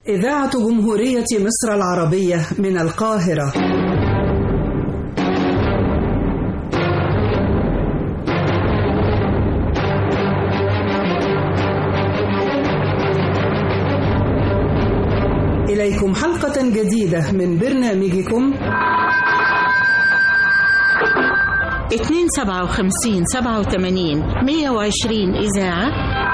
إذاعة جمهورية مصر العربية من القاهرة إليكم حلقة جديدة من برنامجكم 257 87 120 إذاعة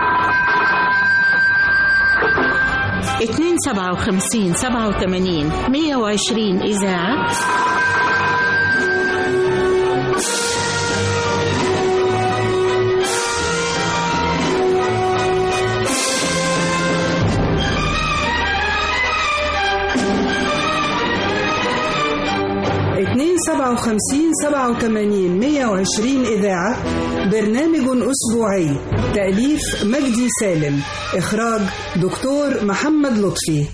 257 87 120 إذاعة اتنين سبعة وخمسين سبعة وثمانين مية وعشرين إذاعة برنامج أسبوعي تأليف مجدي سالم إخراج دكتور محمد لطفي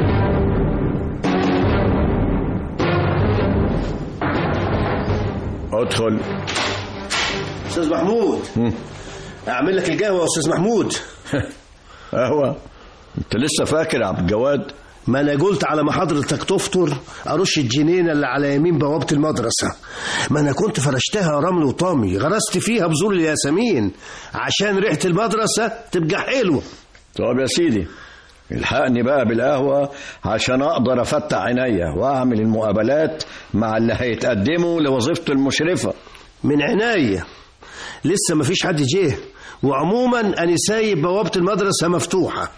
ادخل استاذ محمود اعمل لك القهوه يا استاذ محمود قهوة انت لسه فاكر يا عبد الجواد ما انا قلت على ما حضرتك تفطر ارش الجنينه اللي على يمين بوابه المدرسه ما انا كنت فرشتها رمل وطامي غرست فيها بذور الياسمين عشان ريحه المدرسه تبقى حلوه طب يا سيدي الحقني بقى بالقهوة عشان أقدر أفتح عينيا وأعمل المقابلات مع اللي هيتقدموا لوظيفة المشرفة من عناية لسه ما فيش حد جه وعموما انا سايب بوابه المدرسه مفتوحه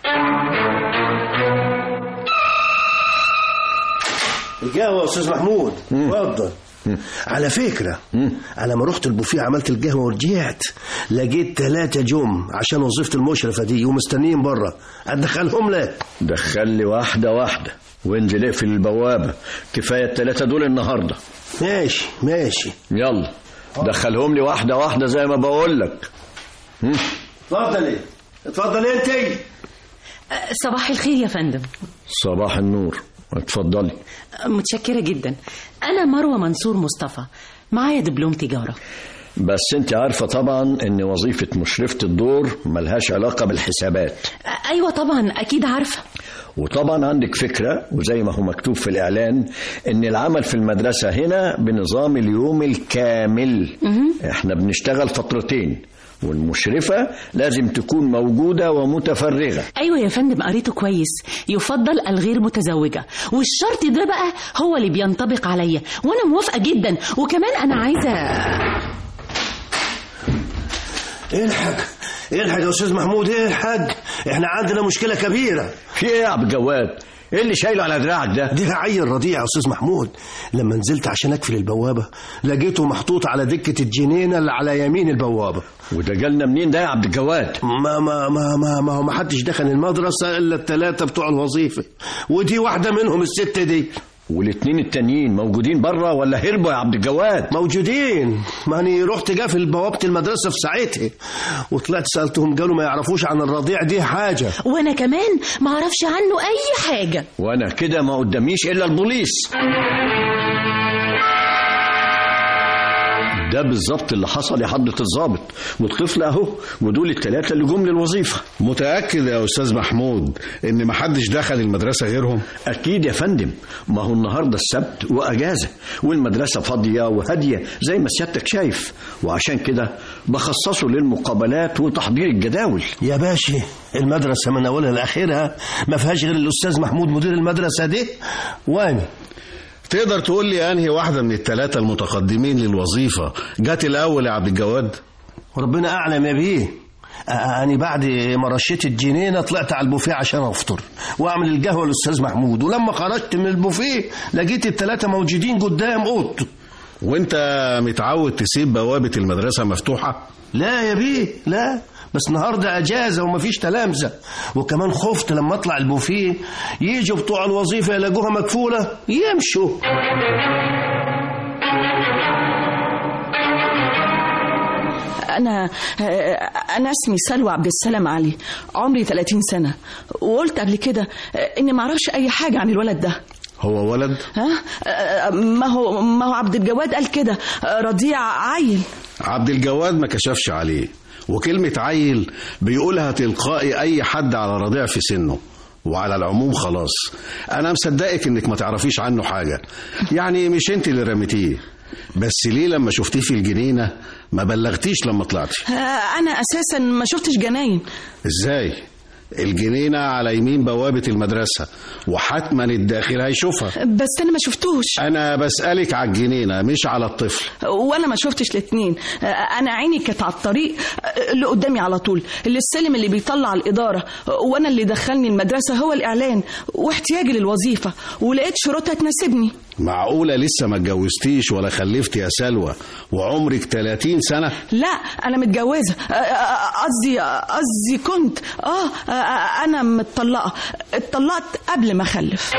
القهوه يا استاذ محمود اتفضل على فكرة أنا لما رحت البوفيه عملت القهوة ورجعت لقيت ثلاثة جم عشان وظيفة المشرفة دي ومستنيين بره أدخلهم لك دخل لي واحدة واحدة وانزل اقفل البوابة كفاية التلاتة دول النهاردة ماشي ماشي يلا دخلهم لي واحدة واحدة زي ما بقول لك اتفضلي اتفضلي انت صباح الخير يا فندم صباح النور اتفضلي متشكرة جدا أنا مروة منصور مصطفى معايا دبلوم تجارة بس انت عارفة طبعا ان وظيفة مشرفة الدور ملهاش علاقة بالحسابات أيوة طبعا أكيد عارفة وطبعا عندك فكرة وزي ما هو مكتوب في الإعلان إن العمل في المدرسة هنا بنظام اليوم الكامل إحنا بنشتغل فترتين والمشرفة لازم تكون موجودة ومتفرغة أيوة يا فندم قريته كويس يفضل الغير متزوجة والشرط ده بقى هو اللي بينطبق عليا وأنا موافقة جدا وكمان أنا عايزة الحق الحق يا استاذ محمود الحق احنا عندنا مشكله كبيره في إيه يا عبد الجواد؟ إيه اللي شايله على دراعك ده؟ دي عيل رضيع يا استاذ محمود لما نزلت عشان اقفل البوابه لقيته محطوط على دكه الجنينه اللي على يمين البوابه وده جالنا منين ده يا عبد الجواد؟ ما ما ما ما, ما هو ما حدش دخل المدرسه الا الثلاثه بتوع الوظيفه ودي واحده منهم الست دي والاتنين التانيين موجودين بره ولا هربوا يا عبد الجواد؟ موجودين ماني رحت قافل بوابه المدرسه في ساعتها وطلعت سالتهم قالوا ما يعرفوش عن الرضيع دي حاجه وأنا كمان ما أعرفش عنه أي حاجة وأنا كده ما قداميش إلا البوليس ده بالظبط اللي حصل يا حضرة الضابط والطفل اهو ودول الثلاثة اللي جم للوظيفة متأكد يا أستاذ محمود إن محدش دخل المدرسة غيرهم أكيد يا فندم ما هو النهاردة السبت وأجازة والمدرسة فاضية وهادية زي ما سيادتك شايف وعشان كده بخصصه للمقابلات وتحضير الجداول يا باشا المدرسه من اولها لاخرها ما فيهاش غير الاستاذ محمود مدير المدرسه دي وانا تقدر تقول لي أنهي واحدة من الثلاثة المتقدمين للوظيفة جت الأول يا عبد الجواد وربنا اعلم يا بيه أنا بعد ما رشيت الجنينة طلعت على البوفيه عشان أفطر وأعمل القهوة للأستاذ محمود ولما خرجت من البوفيه لقيت التلاتة موجودين قدام أوضته وانت متعود تسيب بوابة المدرسة مفتوحة لا يا بيه لا بس النهارده اجازه ومفيش تلامذه وكمان خفت لما اطلع البوفيه يجوا بتوع الوظيفه يلاقوها مكفوله يمشوا أنا أنا اسمي سلوى عبد السلام علي عمري 30 سنة وقلت قبل كده إني ما أعرفش أي حاجة عن الولد ده هو ولد ها ما هو ما هو عبد الجواد قال كده رضيع عيل عبد الجواد ما كشفش عليه وكلمة عيل بيقولها تلقائي أي حد على رضيع في سنه وعلى العموم خلاص انا مصدقك انك ما تعرفيش عنه حاجه يعني مش انت اللي رميتيه بس ليه لما شفتيه في الجنينه ما بلغتيش لما طلعتي آه، انا اساسا ما شفتش جناين ازاي الجنينه على يمين بوابه المدرسه وحتما الداخل هيشوفها بس انا ما شفتوش انا بسالك على الجنينه مش على الطفل وانا ما شفتش الاثنين انا عيني كانت على الطريق اللي قدامي على طول اللي السلم اللي بيطلع الاداره وانا اللي دخلني المدرسه هو الاعلان واحتياجي للوظيفه ولقيت شروطها تناسبني معقوله لسه ما اتجوزتيش ولا خلفتي يا سلوى وعمرك 30 سنه لا انا متجوزه أ- أ- قصدي قصدي كنت اه أ- انا متطلقه اتطلقت قبل ما اخلف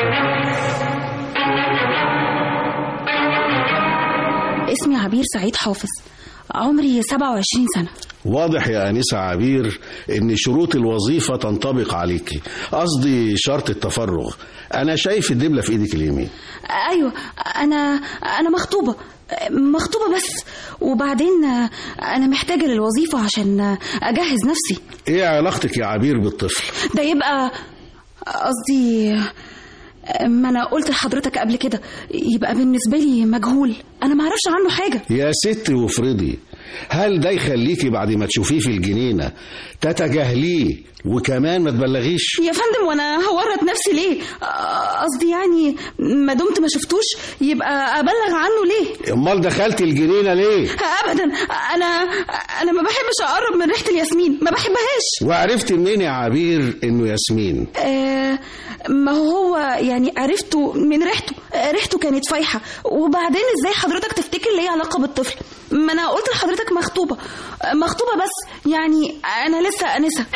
اسمي عبير سعيد حافظ عمري 27 سنة واضح يا أنسة عبير إن شروط الوظيفة تنطبق عليكي قصدي شرط التفرغ أنا شايف الدبلة في إيدك اليمين أيوة أنا أنا مخطوبة مخطوبة بس وبعدين أنا محتاجة للوظيفة عشان أجهز نفسي إيه علاقتك يا عبير بالطفل ده يبقى قصدي ما أنا قلت لحضرتك قبل كده يبقى بالنسبة لي مجهول أنا معرفش عنه حاجة يا ست وافرضي هل ده يخليكي بعد ما تشوفيه في الجنينة تتجاهليه وكمان ما تبلغيش يا فندم وانا هورط نفسي ليه آه، قصدي يعني ما دمت ما شفتوش يبقى ابلغ عنه ليه امال دخلت الجنينة ليه ابدا انا انا ما بحبش اقرب من ريحه الياسمين ما بحبهاش وعرفت منين يا عبير انه ياسمين آه ما هو يعني عرفته من ريحته آه، ريحته كانت فايحه وبعدين ازاي حضرتك تفتكر ليه علاقه بالطفل ما انا قلت لحضرتك مخطوبه آه، مخطوبه بس يعني انا لسه انسه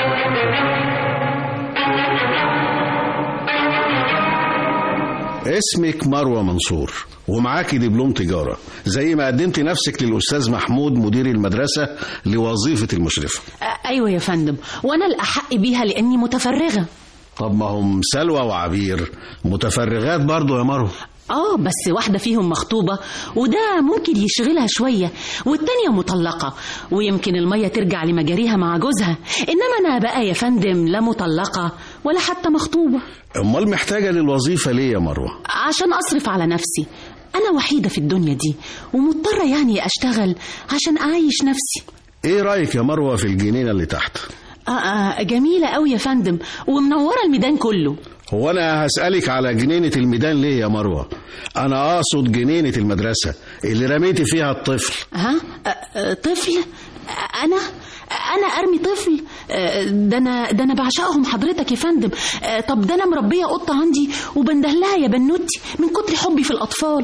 اسمك مروة منصور ومعاكي دبلوم تجارة زي ما قدمت نفسك للأستاذ محمود مدير المدرسة لوظيفة المشرفة آه، ايوه يا فندم وانا الاحق بيها لاني متفرغه طب ما هم سلوى وعبير متفرغات برضو يا مروة اه بس واحدة فيهم مخطوبة وده ممكن يشغلها شوية والتانية مطلقة ويمكن المية ترجع لمجاريها مع جوزها إنما أنا بقى يا فندم لا مطلقة ولا حتى مخطوبة امال محتاجة للوظيفة ليه يا مروة عشان أصرف على نفسي أنا وحيدة في الدنيا دي ومضطرة يعني أشتغل عشان أعيش نفسي ايه رأيك يا مروة في الجنينة اللي تحت آه آه جميلة أوي يا فندم ومنورة الميدان كله هو انا هسألك على جنينة الميدان ليه يا مروة انا اقصد جنينة المدرسة اللي رميتي فيها الطفل ها آه، آه، طفل آه، انا انا ارمي طفل آه، ده انا ده انا بعشقهم حضرتك يا فندم آه، طب ده انا مربيه قطه عندي وبندهلها يا بنوتي من كتر حبي في الاطفال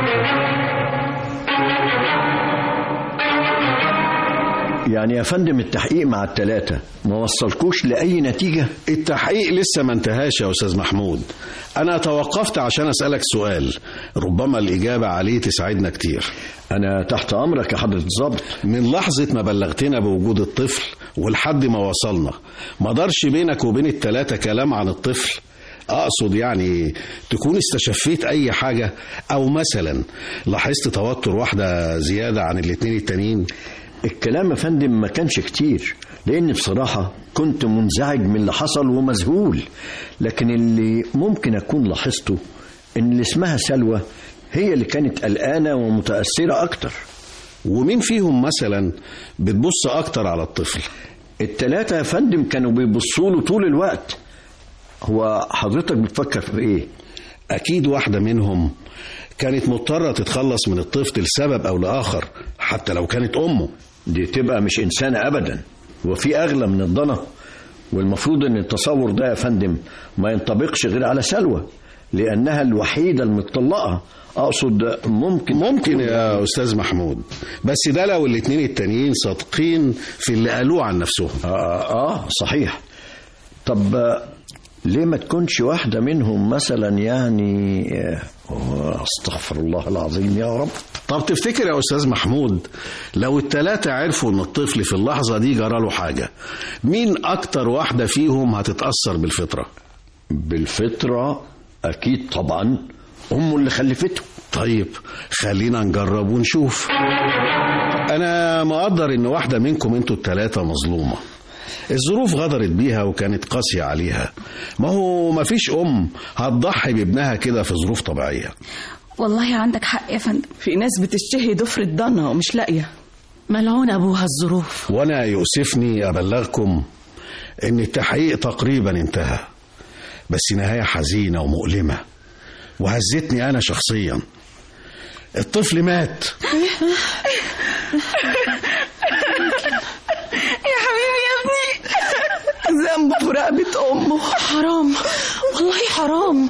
يعني يا فندم التحقيق مع التلاتة ما وصلكوش لأي نتيجة التحقيق لسه ما انتهاش يا أستاذ محمود أنا توقفت عشان أسألك سؤال ربما الإجابة عليه تساعدنا كتير أنا تحت أمرك يا حضرة الضابط من لحظة ما بلغتنا بوجود الطفل ولحد ما وصلنا ما دارش بينك وبين التلاتة كلام عن الطفل أقصد يعني تكون استشفيت أي حاجة أو مثلا لاحظت توتر واحدة زيادة عن الاتنين التانيين الكلام يا فندم ما كانش كتير لأن بصراحة كنت منزعج من اللي حصل ومذهول لكن اللي ممكن أكون لاحظته إن اللي اسمها سلوى هي اللي كانت قلقانة ومتأثرة أكتر ومين فيهم مثلا بتبص أكتر على الطفل التلاتة يا فندم كانوا بيبصوا له طول الوقت هو حضرتك بتفكر في إيه؟ أكيد واحدة منهم كانت مضطرة تتخلص من الطفل لسبب أو لآخر حتى لو كانت أمه دي تبقى مش إنسانة أبدا وفي أغلى من الضنا والمفروض إن التصور ده يا فندم ما ينطبقش غير على سلوى لأنها الوحيدة المطلقة أقصد ممكن ممكن يا أستاذ محمود بس ده لو الاتنين التانيين صادقين في اللي قالوه عن نفسهم آه, آه صحيح طب آه، ليه ما تكونش واحدة منهم مثلا يعني آه، استغفر الله العظيم يا رب طب تفتكر يا أستاذ محمود لو التلاتة عرفوا إن الطفل في اللحظة دي جراله حاجة مين أكتر واحدة فيهم هتتأثر بالفطرة بالفطرة أكيد طبعا أمه اللي خلفته طيب خلينا نجرب ونشوف أنا مقدر إن واحدة منكم أنتوا التلاتة مظلومة الظروف غدرت بيها وكانت قاسية عليها ما هو ما فيش أم هتضحي بابنها كده في ظروف طبيعية والله عندك حق يا فندم في ناس بتشتهي ضفر الضنا ومش لاقيه ملعون أبوها الظروف وأنا يؤسفني أبلغكم إن التحقيق تقريبا انتهى بس نهاية حزينة ومؤلمة وهزتني أنا شخصيا الطفل مات يا حبيبي يا ابني ذنبه في رقبه امه حرام والله حرام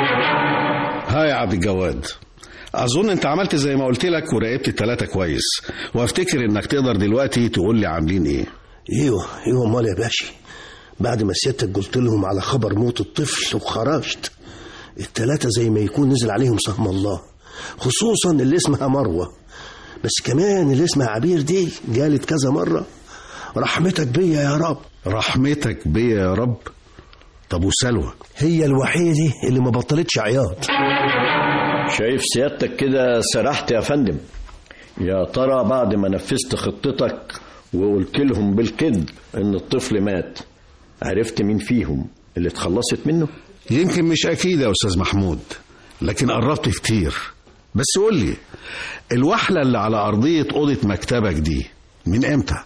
ها يا عبد الجواد أظن أنت عملت زي ما قلت لك وراقبت التلاتة كويس وأفتكر إنك تقدر دلوقتي تقول لي عاملين إيه ايوه ايوه امال يا باشا بعد ما سيادتك قلت لهم على خبر موت الطفل وخرجت التلاتة زي ما يكون نزل عليهم سهم الله خصوصا اللي اسمها مروة بس كمان اللي اسمها عبير دي قالت كذا مرة رحمتك بيا يا رب رحمتك بيا يا رب طب وسلوى هي الوحيدة اللي ما بطلتش عياط شايف سيادتك كده سرحت يا فندم يا ترى بعد ما نفذت خطتك وقلت لهم بالكذب ان الطفل مات عرفت مين فيهم اللي اتخلصت منه يمكن مش أكيد يا أستاذ محمود لكن قربت كتير بس قول لي الوحلة اللي على أرضية أوضة مكتبك دي من إمتى؟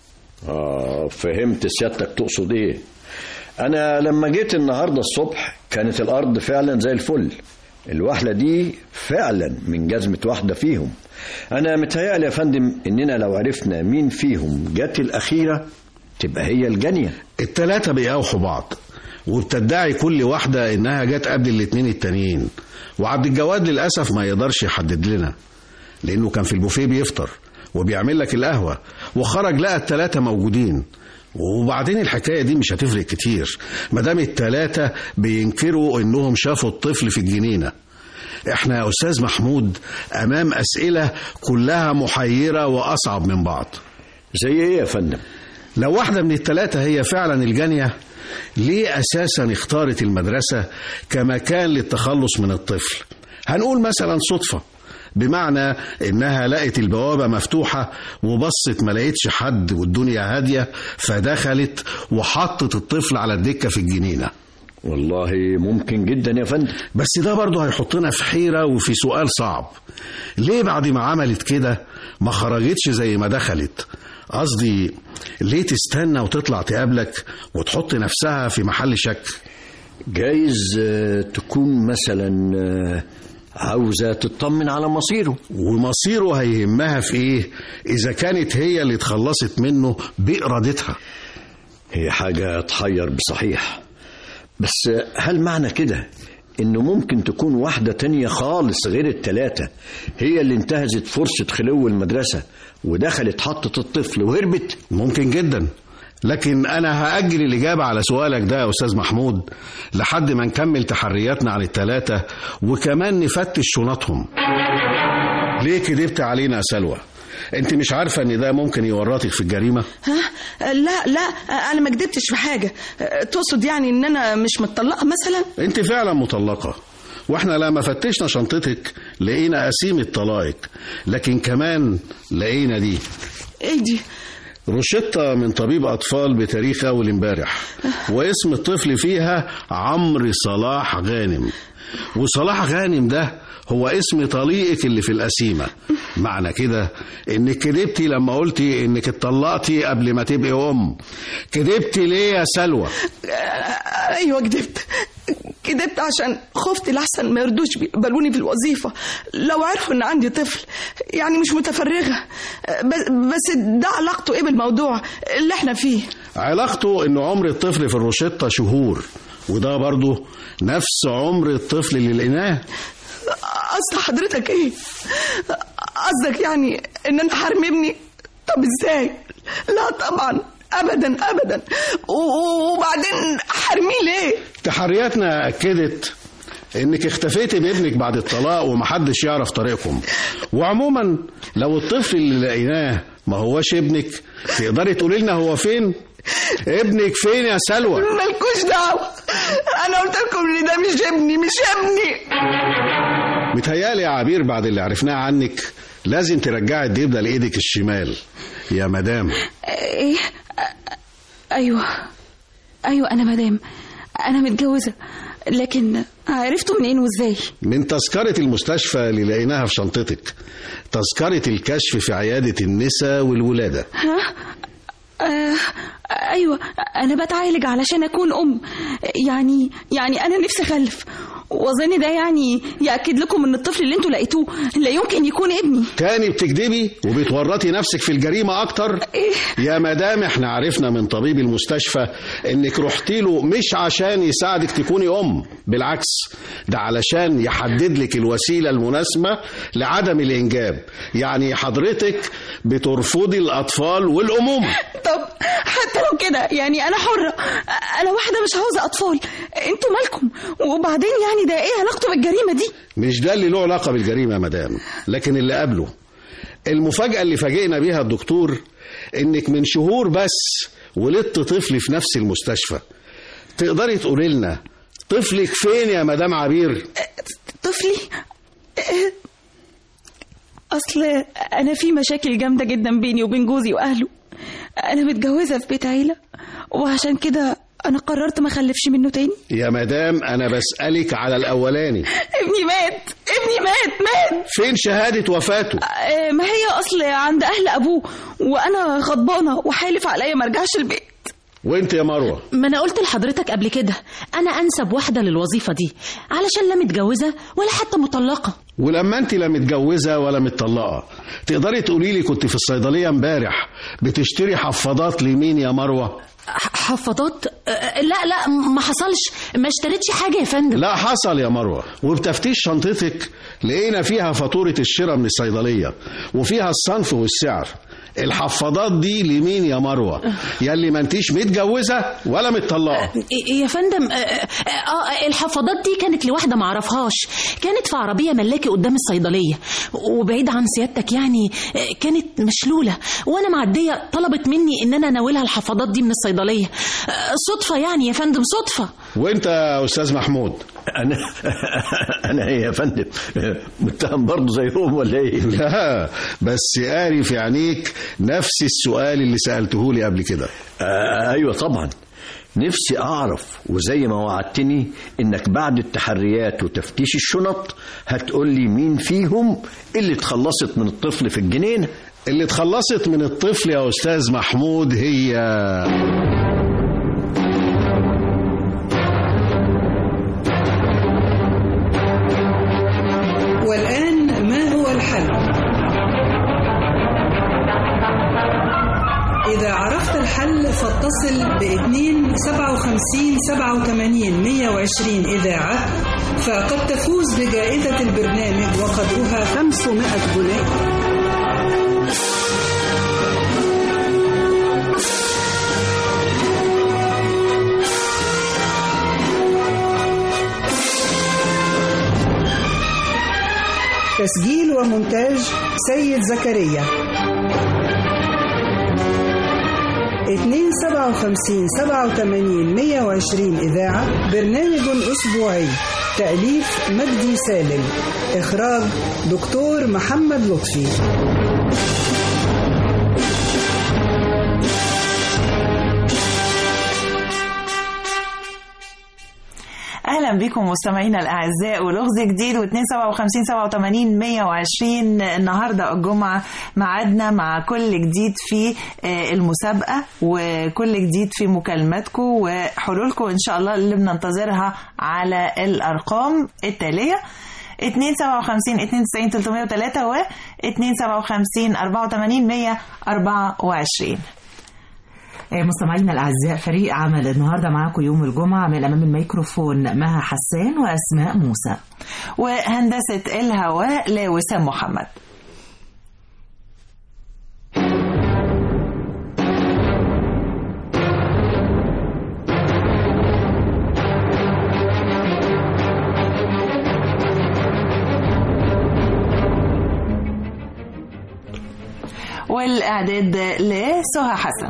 آه فهمت سيادتك تقصد ايه انا لما جيت النهارده الصبح كانت الارض فعلا زي الفل الوحله دي فعلا من جزمه واحده فيهم انا متهيألي يا فندم اننا لو عرفنا مين فيهم جت الاخيره تبقى هي الجانيه التلاتة بيقاوحوا بعض وبتدعي كل واحدة إنها جت قبل الاتنين التانيين وعبد الجواد للأسف ما يقدرش يحدد لنا لأنه كان في البوفيه بيفطر وبيعمل لك القهوة وخرج لقى التلاتة موجودين وبعدين الحكاية دي مش هتفرق كتير مادام التلاتة بينكروا إنهم شافوا الطفل في الجنينة احنا يا أستاذ محمود أمام أسئلة كلها محيرة وأصعب من بعض زي ايه يا فندم لو واحدة من التلاتة هي فعلا الجانية ليه أساسا اختارت المدرسة كمكان للتخلص من الطفل هنقول مثلا صدفة بمعنى إنها لقت البوابة مفتوحة وبصت ما لقيتش حد والدنيا هادية فدخلت وحطت الطفل على الدكة في الجنينة والله ممكن جدا يا فندم بس ده برضه هيحطنا في حيرة وفي سؤال صعب ليه بعد ما عملت كده ما خرجتش زي ما دخلت قصدي ليه تستنى وتطلع تقابلك وتحط نفسها في محل شك جايز آه، تكون مثلا آه، عاوزة تطمن على مصيره ومصيره هيهمها في ايه اذا كانت هي اللي اتخلصت منه بارادتها هي حاجة تحير بصحيح بس هل معنى كده انه ممكن تكون واحدة تانية خالص غير التلاتة هي اللي انتهزت فرصة خلو المدرسة ودخلت حطت الطفل وهربت ممكن جدا لكن انا هاجل الاجابه على سؤالك ده يا استاذ محمود لحد ما نكمل تحرياتنا عن التلاتة وكمان نفتش شنطهم ليه كدبت علينا يا سلوى انت مش عارفه ان ده ممكن يورطك في الجريمه ها لا لا انا ما كدبتش في حاجه تقصد يعني ان انا مش متطلقه مثلا انت فعلا مطلقه واحنا لما فتشنا شنطتك لقينا قسيمة طلائق لكن كمان لقينا دي ايه دي روشتة من طبيب أطفال بتاريخ أول امبارح واسم الطفل فيها عمرو صلاح غانم وصلاح غانم ده هو اسم طليقك اللي في القسيمة معنى كده انك كدبتي لما قلتي انك اتطلقتي قبل ما تبقي ام كدبتي ليه يا سلوى ايوه كدبت كدبت عشان خفت لحسن ما يردوش بيقبلوني في الوظيفة لو عرفوا ان عندي طفل يعني مش متفرغة بس, بس ده علاقته ايه بالموضوع اللي احنا فيه علاقته ان عمر الطفل في الروشتة شهور وده برضه نفس عمر الطفل اللي لقيناه اصل حضرتك ايه قصدك يعني ان انا حرمي ابني طب ازاي لا طبعا ابدا ابدا و- وبعدين حرميه ليه تحرياتنا أكدت إنك اختفيتي بابنك بعد الطلاق ومحدش يعرف طريقكم وعموما لو الطفل اللي لقيناه ما هوش ابنك تقدري تقولي لنا هو فين ابنك فين يا سلوى مالكوش دعوة انا قلت لكم ان ده مش ابني مش ابني متهيالي يا عبير بعد اللي عرفناه عنك لازم ترجعي الدبلة لإيدك الشمال يا مدام ايه ايوه ايوه انا مدام انا متجوزه لكن عرفتوا منين وازاي من تذكرة المستشفى اللي لقيناها في شنطتك تذكرة الكشف في عيادة النساء والولادة ها آه ايوه انا بتعالج علشان اكون ام يعني يعني انا نفسي اخلف واظن ده يعني ياكد لكم ان الطفل اللي انتوا لقيتوه لا يمكن يكون ابني تاني بتكذبي وبتورطي نفسك في الجريمة أكتر يا مدام احنا عرفنا من طبيب المستشفى انك رحتي له مش عشان يساعدك تكوني أم بالعكس ده علشان يحدد لك الوسيلة المناسبة لعدم الإنجاب يعني حضرتك بترفضي الأطفال والأمومة طب حتى لو كده يعني انا حره انا واحده مش عاوزه اطفال انتوا مالكم وبعدين يعني ده ايه علاقته بالجريمه دي مش ده اللي له علاقة بالجريمة يا مدام لكن اللي قبله المفاجأة اللي فاجئنا بيها الدكتور انك من شهور بس ولدت طفل في نفس المستشفى تقدري تقولي لنا طفلك فين يا مدام عبير طفلي آه، اصل انا في مشاكل جامده جدا بيني وبين جوزي واهله انا متجوزه في بيت عيله وعشان كده انا قررت ما اخلفش منه تاني يا مدام انا بسألك على الاولاني ابني مات ابني مات مات فين شهادة وفاته آه، ما هي اصل عند اهل ابوه وانا غضبانه وحالف عليا ما ارجعش البيت وانت يا مروة ما انا قلت لحضرتك قبل كده انا انسب واحده للوظيفه دي علشان لا متجوزه ولا حتى مطلقه ولما انت لا متجوزة ولا متطلقة تقدري تقولي لي كنت في الصيدلية امبارح بتشتري حفاضات لمين يا مروة ح- حفاضات أه، لا لا ما حصلش ما اشتريتش حاجه يا فندم لا حصل يا مروة وبتفتيش شنطتك لقينا فيها فاتورة الشراء من الصيدلية وفيها الصنف والسعر الحفاضات دي لمين يا مروة يلي ما انتيش متجوزة ولا متطلقة إيه- يا فندم آه، آه، آه، الحفاضات دي كانت لواحده ما اعرفهاش كانت في عربيه ملاكي قدام الصيدليه وبعيد عن سيادتك يعني آه، كانت مشلوله وانا معديه طلبت مني ان انا اناولها الحفاضات دي من الصيدليه آه، صدفه يعني يا فندم صدفه وانت يا استاذ محمود انا انا ايه يا فندم متهم برضه زيهم ولا ايه لا بس قاري في عينيك نفس السؤال اللي سألته لي قبل كده آه ايوه طبعا نفسي اعرف وزي ما وعدتني انك بعد التحريات وتفتيش الشنط هتقول لي مين فيهم اللي اتخلصت من الطفل في الجنينه اللي اتخلصت من الطفل يا أستاذ محمود هي والآن ما هو الحل؟ إذا عرفت الحل فاتصل ب 2 57 87 120 إذاعة فقد تفوز بجائزة البرنامج وقدرها 500 جنيه تسجيل ومونتاج سيد زكريا 2 57 87 120 إذاعة برنامج أسبوعي تأليف مجدي سالم إخراج دكتور محمد لطفي اهلا بكم مستمعينا الاعزاء ولغز جديد و2 57 87 120 النهارده الجمعه ميعادنا مع كل جديد في آه، المسابقه وكل جديد في مكالماتكم وحلولكم ان شاء الله اللي بننتظرها على الارقام التاليه 257 92 303 و 257 84 124 آه، مستمعينا الأعزاء فريق عمل النهاردة معاكم يوم الجمعة من أمام الميكروفون مها حسان وأسماء موسى وهندسه الهواء لوسام محمد والإعداد لسهى حسن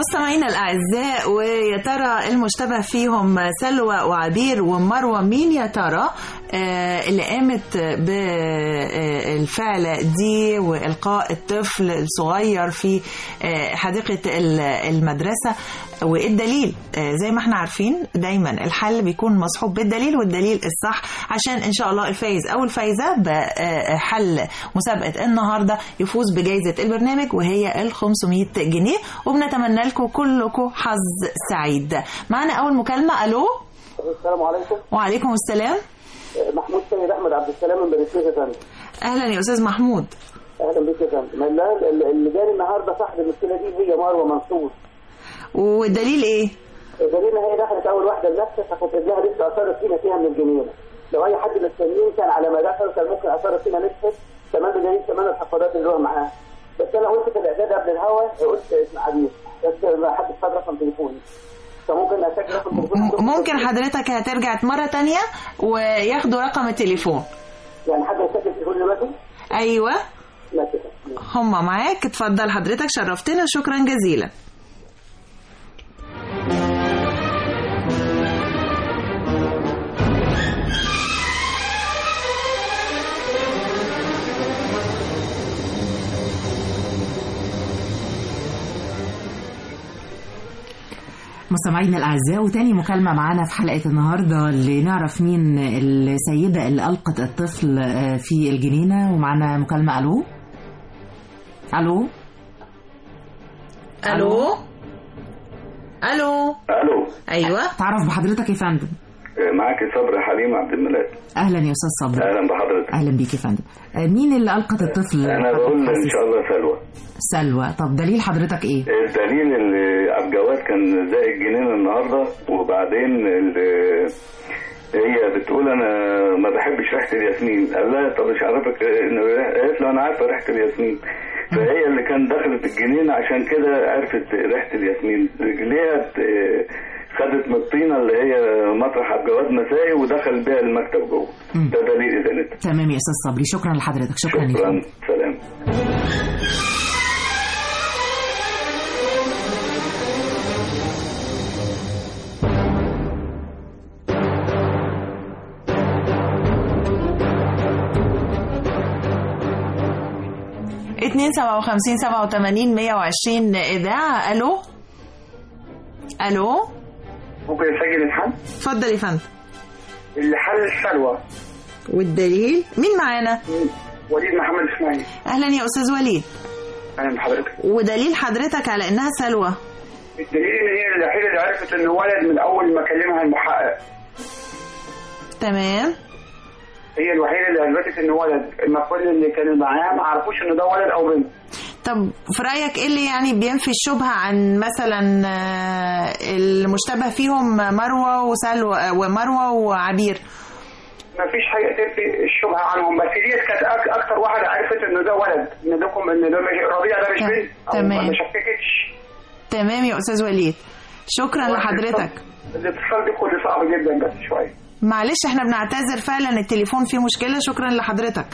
مستمعينا الأعزاء ويا ترى المشتبه فيهم سلوى وعبير ومروة مين يا ترى آه، اللي قامت بالفعل دي وإلقاء الطفل الصغير في آه، حديقة ال- المدرسة وإيه الدليل آه، زي ما احنا عارفين دايما الحل بيكون مصحوب بالدليل والدليل الصح عشان إن شاء الله الفايز أو الفايزة بحل مسابقة النهاردة يفوز بجائزة البرنامج وهي ال 500 جنيه وبنتمنى لكم كلكم حظ سعيد معنا أول مكالمة ألو السلام عليكم وعليكم السلام محمود سيد احمد عبد السلام من بني سويف يا فندم أهلا يا أستاذ محمود اهلا بك يا فندم ال- ال- اللي جاني النهارده صاحب المشكله دي هي مروه منصور والدليل إيه؟ الدليل هي دخلت اول واحده لنفسها فكانت ابنها لسه اثار فينا فيها من الجنينه لو اي حد مستنيين كان على ما دخل كان ممكن اثار فينا نسفت كمان بدليل كمان الحفاضات اللي هو معاها بس انا قلت في الاعداد قبل الهوا قلت اسم عبير بس ما حدش خد رقم تليفوني فممكن اسجل رقم تليفوني م- ممكن حضرتك هترجع مرة تانية وياخدوا رقم التليفون يعني حد يسجل تليفوني دلوقتي أيوة ماشي هما معاك اتفضل حضرتك شرفتنا شكرا جزيلا مستمعينا الاعزاء وتاني مكالمه معانا في حلقه النهارده اللي نعرف مين السيده اللي القت الطفل آه، في الجنينه ومعانا مكالمه الو الو الو الو الو ايوه تعرف بحضرتك يا فندم معاك صبري حليم عبد الملاك اهلا يا استاذ صبري اهلا بحضرتك اهلا بيك يا فندم آه، مين اللي القت الطفل انا بقول ان شاء الله سلوى سلوى طب دليل حضرتك ايه الدليل اللي عبد الجواد كان زائق الجنين النهارده وبعدين ال- هي بتقول انا ما بحبش ريحه الياسمين قال لها طب مش عارفك ان ريح- قالت له انا عارفه ريحه الياسمين فهي اللي كان دخلت الجنين عشان كده عرفت ريحه الياسمين رجليها ت- خدت من الطينه اللي هي مطرح عبد الجواد مسائي ودخل بيها المكتب جوه ده دليل ادانتها تمام يا استاذ صبري شكرا لحضرتك شكرا لك شكرا سلام اتنين سبعة وخمسين سبعة وتمانين مية وعشرين إذاعة ألو ألو ممكن يسجل الحل اتفضل يا فندم اللي حل السلوى والدليل مين معانا وليد محمد اسماعيل أهلا يا أستاذ وليد اهلا بحضرتك ودليل حضرتك على إنها سلوى الدليل ان هي الوحيده اللي عرفت ان ولد من اول ما كلمها المحقق تمام هي الوحيده اللي اثبتت ان ولد المفروض اللي كانوا معاها ما عرفوش ان ده ولد او بنت طب في رأيك إيه اللي يعني بينفي الشبهة عن مثلا آه، المشتبه فيهم مروة وسلوى آه، ومروة وعبير ما فيش حاجه تنفي الشبهه عنهم بس ديت كانت أك- اكتر واحده عرفت ان ده ولد ان ده ان ده مش ربيع ده مش بنت أو تمام. ما شككتش تمام يا أستاذ وليد شكرا لحضرتك الاتصال دي كله صعب جدا بس شويه معلش احنا بنعتذر فعلا التليفون فيه مشكلة شكرا لحضرتك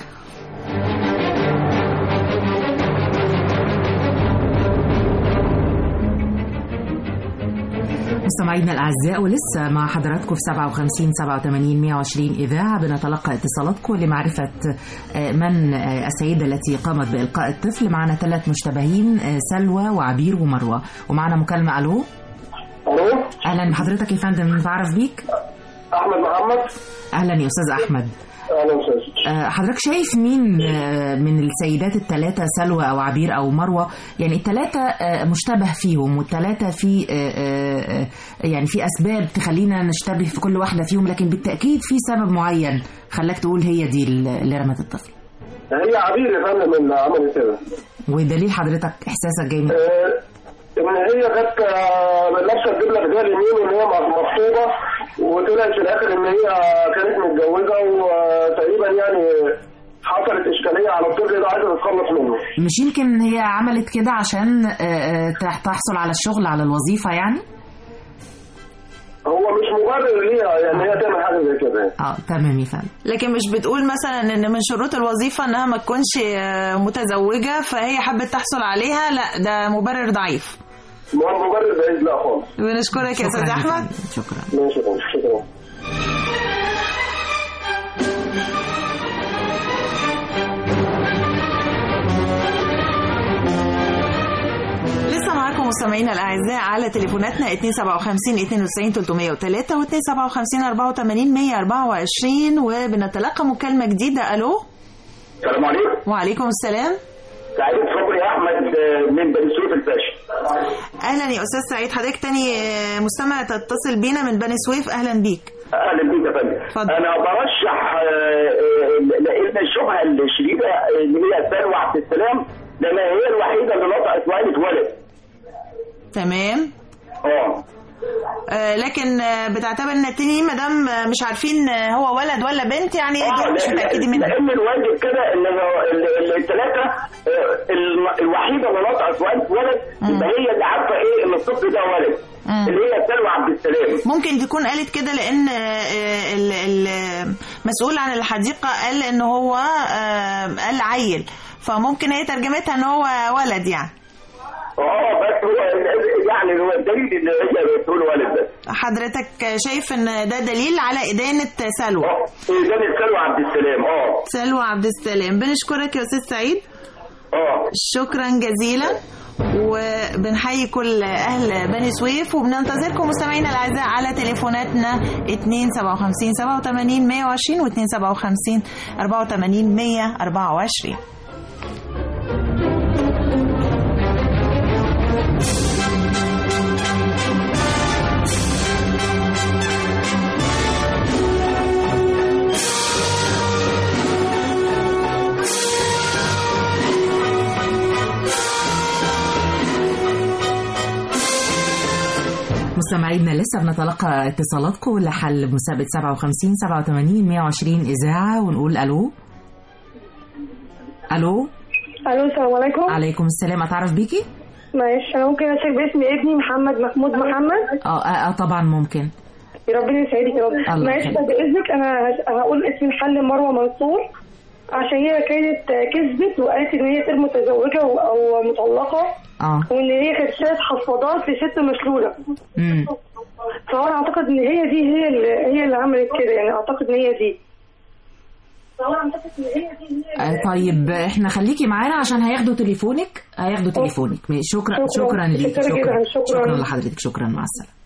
مستمعينا الاعزاء ولسه مع حضراتكم في 57 87 120 اذاعه بنتلقى اتصالاتكم لمعرفه آه، من آه، السيده التي قامت بالقاء الطفل معنا ثلاث مشتبهين آه، سلوى وعبير ومروه ومعنا مكالمه الو الو اهلا بحضرتك يا فندم نتعرف بيك احمد محمد اهلا يا استاذ احمد اهلا استاذ آه، حضرتك شايف مين آه، من السيدات الثلاثة سلوى أو عبير أو مروة يعني الثلاثة آه، مشتبه فيهم والثلاثة في آه، آه، آه، يعني في أسباب تخلينا نشتبه في كل واحدة فيهم لكن بالتأكيد في سبب معين خلاك تقول هي دي اللي رمت الطفل هي عبير يا فندم اللي عملت كده ودليل حضرتك إحساسك جاي من آه، ان هي كانت آه، لابسه الدبله في ايديها اليمين وان هي مخطوبه وطلعت في الاخر ان هي كانت متجوزه وتقريبا يعني حصلت اشكاليه على الطفل ده عايزه تتخلص منه مش يمكن هي عملت كده عشان آه، آه، تح- تحصل على الشغل على الوظيفة يعني هو مش مبرر ليها يعني هي تعمل حاجه زي كده يعني. اه تمام يا فندم لكن مش بتقول مثلا ان من شروط الوظيفة انها ما تكونش آه، متزوجة فهي حبت تحصل عليها لا ده مبرر ضعيف مجرد بعيد لا خالص بنشكرك يا استاذ احمد شكرا ماشي يا فندم شكرا لسه معاكم مستمعينا الاعزاء على تليفوناتنا 257 92 303 و 257 84 124 وبنتلقى مكالمه جديده الو السلام عليكم وعليكم السلام سعيد صبري احمد من بني سويف الباشا اهلا يا استاذ سعيد حضرتك تاني آه، مستمع تتصل بينا من بني سويف اهلا بيك اهلا بيك يا فندم اتفضل. انا برشح آه، آه، لان الشبهه الشديده اللي هي سلوى عبد السلام لان هي الوحيده اللي نطقت وقالت ولد تمام اه آه، لكن آه، بتعتبر ان التاني ما دام آه، مش عارفين آه، هو ولد ولا بنت يعني دول مش لأن- متاكدين منها لان الواجب كده ان الثلاثه الوحيده اللي نطقت وقالت ولد يبقى هي اللي عارفه ايه ان الطفل ده ولد مم. اللي هي سلوى عبد السلام ممكن تكون قالت كده لان آه، ال- المسؤول عن الحديقه قال ان هو آه، قال عيل فممكن هي ترجمتها ان هو ولد يعني اه بس هو يعني هو الدليل ان هي بتقول ولد بس حضرتك شايف ان ده دليل على ادانه سلوى اه ده سلوى عبد السلام اه سلوى عبد السلام بنشكرك يا استاذ سعيد اه شكرا جزيلا وبنحيي كل اهل بني سويف وبننتظركم مستمعينا الاعزاء على تليفوناتنا 257 87 120 و 257 84 124 مستمعينا لسه بنتلقى اتصالاتكم لحل مسابقة 57 87 120 إذاعة ونقول ألو ألو الو السلام عليكم عليكم السلام أتعرف بيكي؟ معلش انا ممكن اشارك باسم ابني محمد محمود محمد اه اه, آه طبعا ممكن يا ربنا يسعدك يا رب الله معلش يخليك. طب باذنك انا هش- هقول اسم الحل مروه منصور عشان هي كانت كذبت وقالت ان هي غير متزوجه و- او مطلقه اه وان هي كانت ثلاث حفاضات لست مشلوله امم فانا اعتقد ان هي دي هي اللي هي اللي عملت كده يعني اعتقد ان هي دي فانا اعتقد ان هي دي هي آه طيب احنا خليكي معانا عشان هياخدوا تليفونك هياخدوا تليفونك ماشي، شكرا شكرا. شكرا ليك شكرا شكرا جدا، شكرا. شكرا لحضرتك شكرا مع السلامة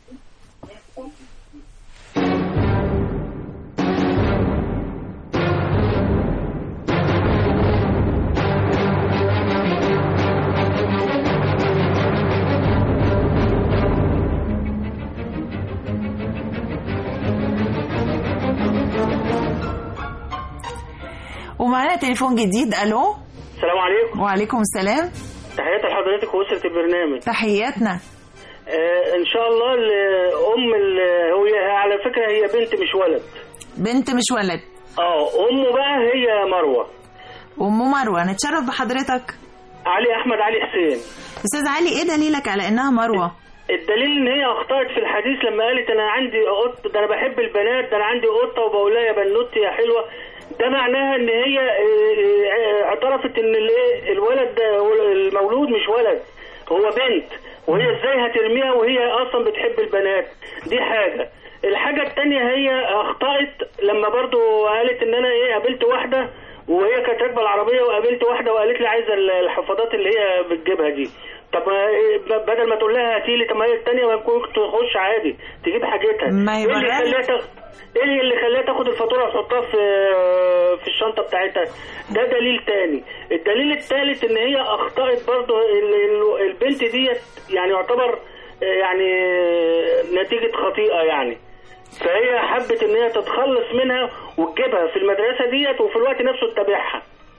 ومعانا تليفون جديد الو السلام عليكم وعليكم السلام تحياتي لحضرتك واسرة البرنامج تحياتنا آه ان شاء الله ال- ام ال- هي على فكرة هي بنت مش ولد بنت مش ولد اه امه بقى هي مروة ام مروه نتشرف بحضرتك علي احمد علي حسين استاذ علي ايه دليلك على انها مروه الدليل ان هي اخطأت في الحديث لما قالت انا عندي قط ده انا بحب البنات ده انا عندي قطه وبقول لها يا بنوتي يا حلوه ده معناها ان هي آه، آه، اعترفت ان الايه الولد ده هو المولود مش ولد هو بنت وهي ازاي هترميها وهي اصلا بتحب البنات دي حاجه الحاجه التانية هي اخطأت لما برضو قالت ان انا ايه قابلت واحده وهي كانت راكبه العربيه وقابلت واحده وقالت لي عايزه الحفاضات اللي هي بتجيبها دي طب ما إيه ب- بدل ما تقول لها هاتي لي طب ما هي الثانيه ما ممكن تخش عادي تجيب حاجتها ما ايه اللي يبرر- يخليها تاخ- ايه اللي خلاها تاخد الفاتوره وتحطها في في الشنطه بتاعتها ده دليل تاني الدليل الثالث ان هي اخطات برضو ال- ال- البنت ديت يعني يعتبر آه، يعني نتيجه خطيئه يعني فهي حبت ان هي تتخلص منها وتجيبها في المدرسه ديت وفي الوقت نفسه تتابعها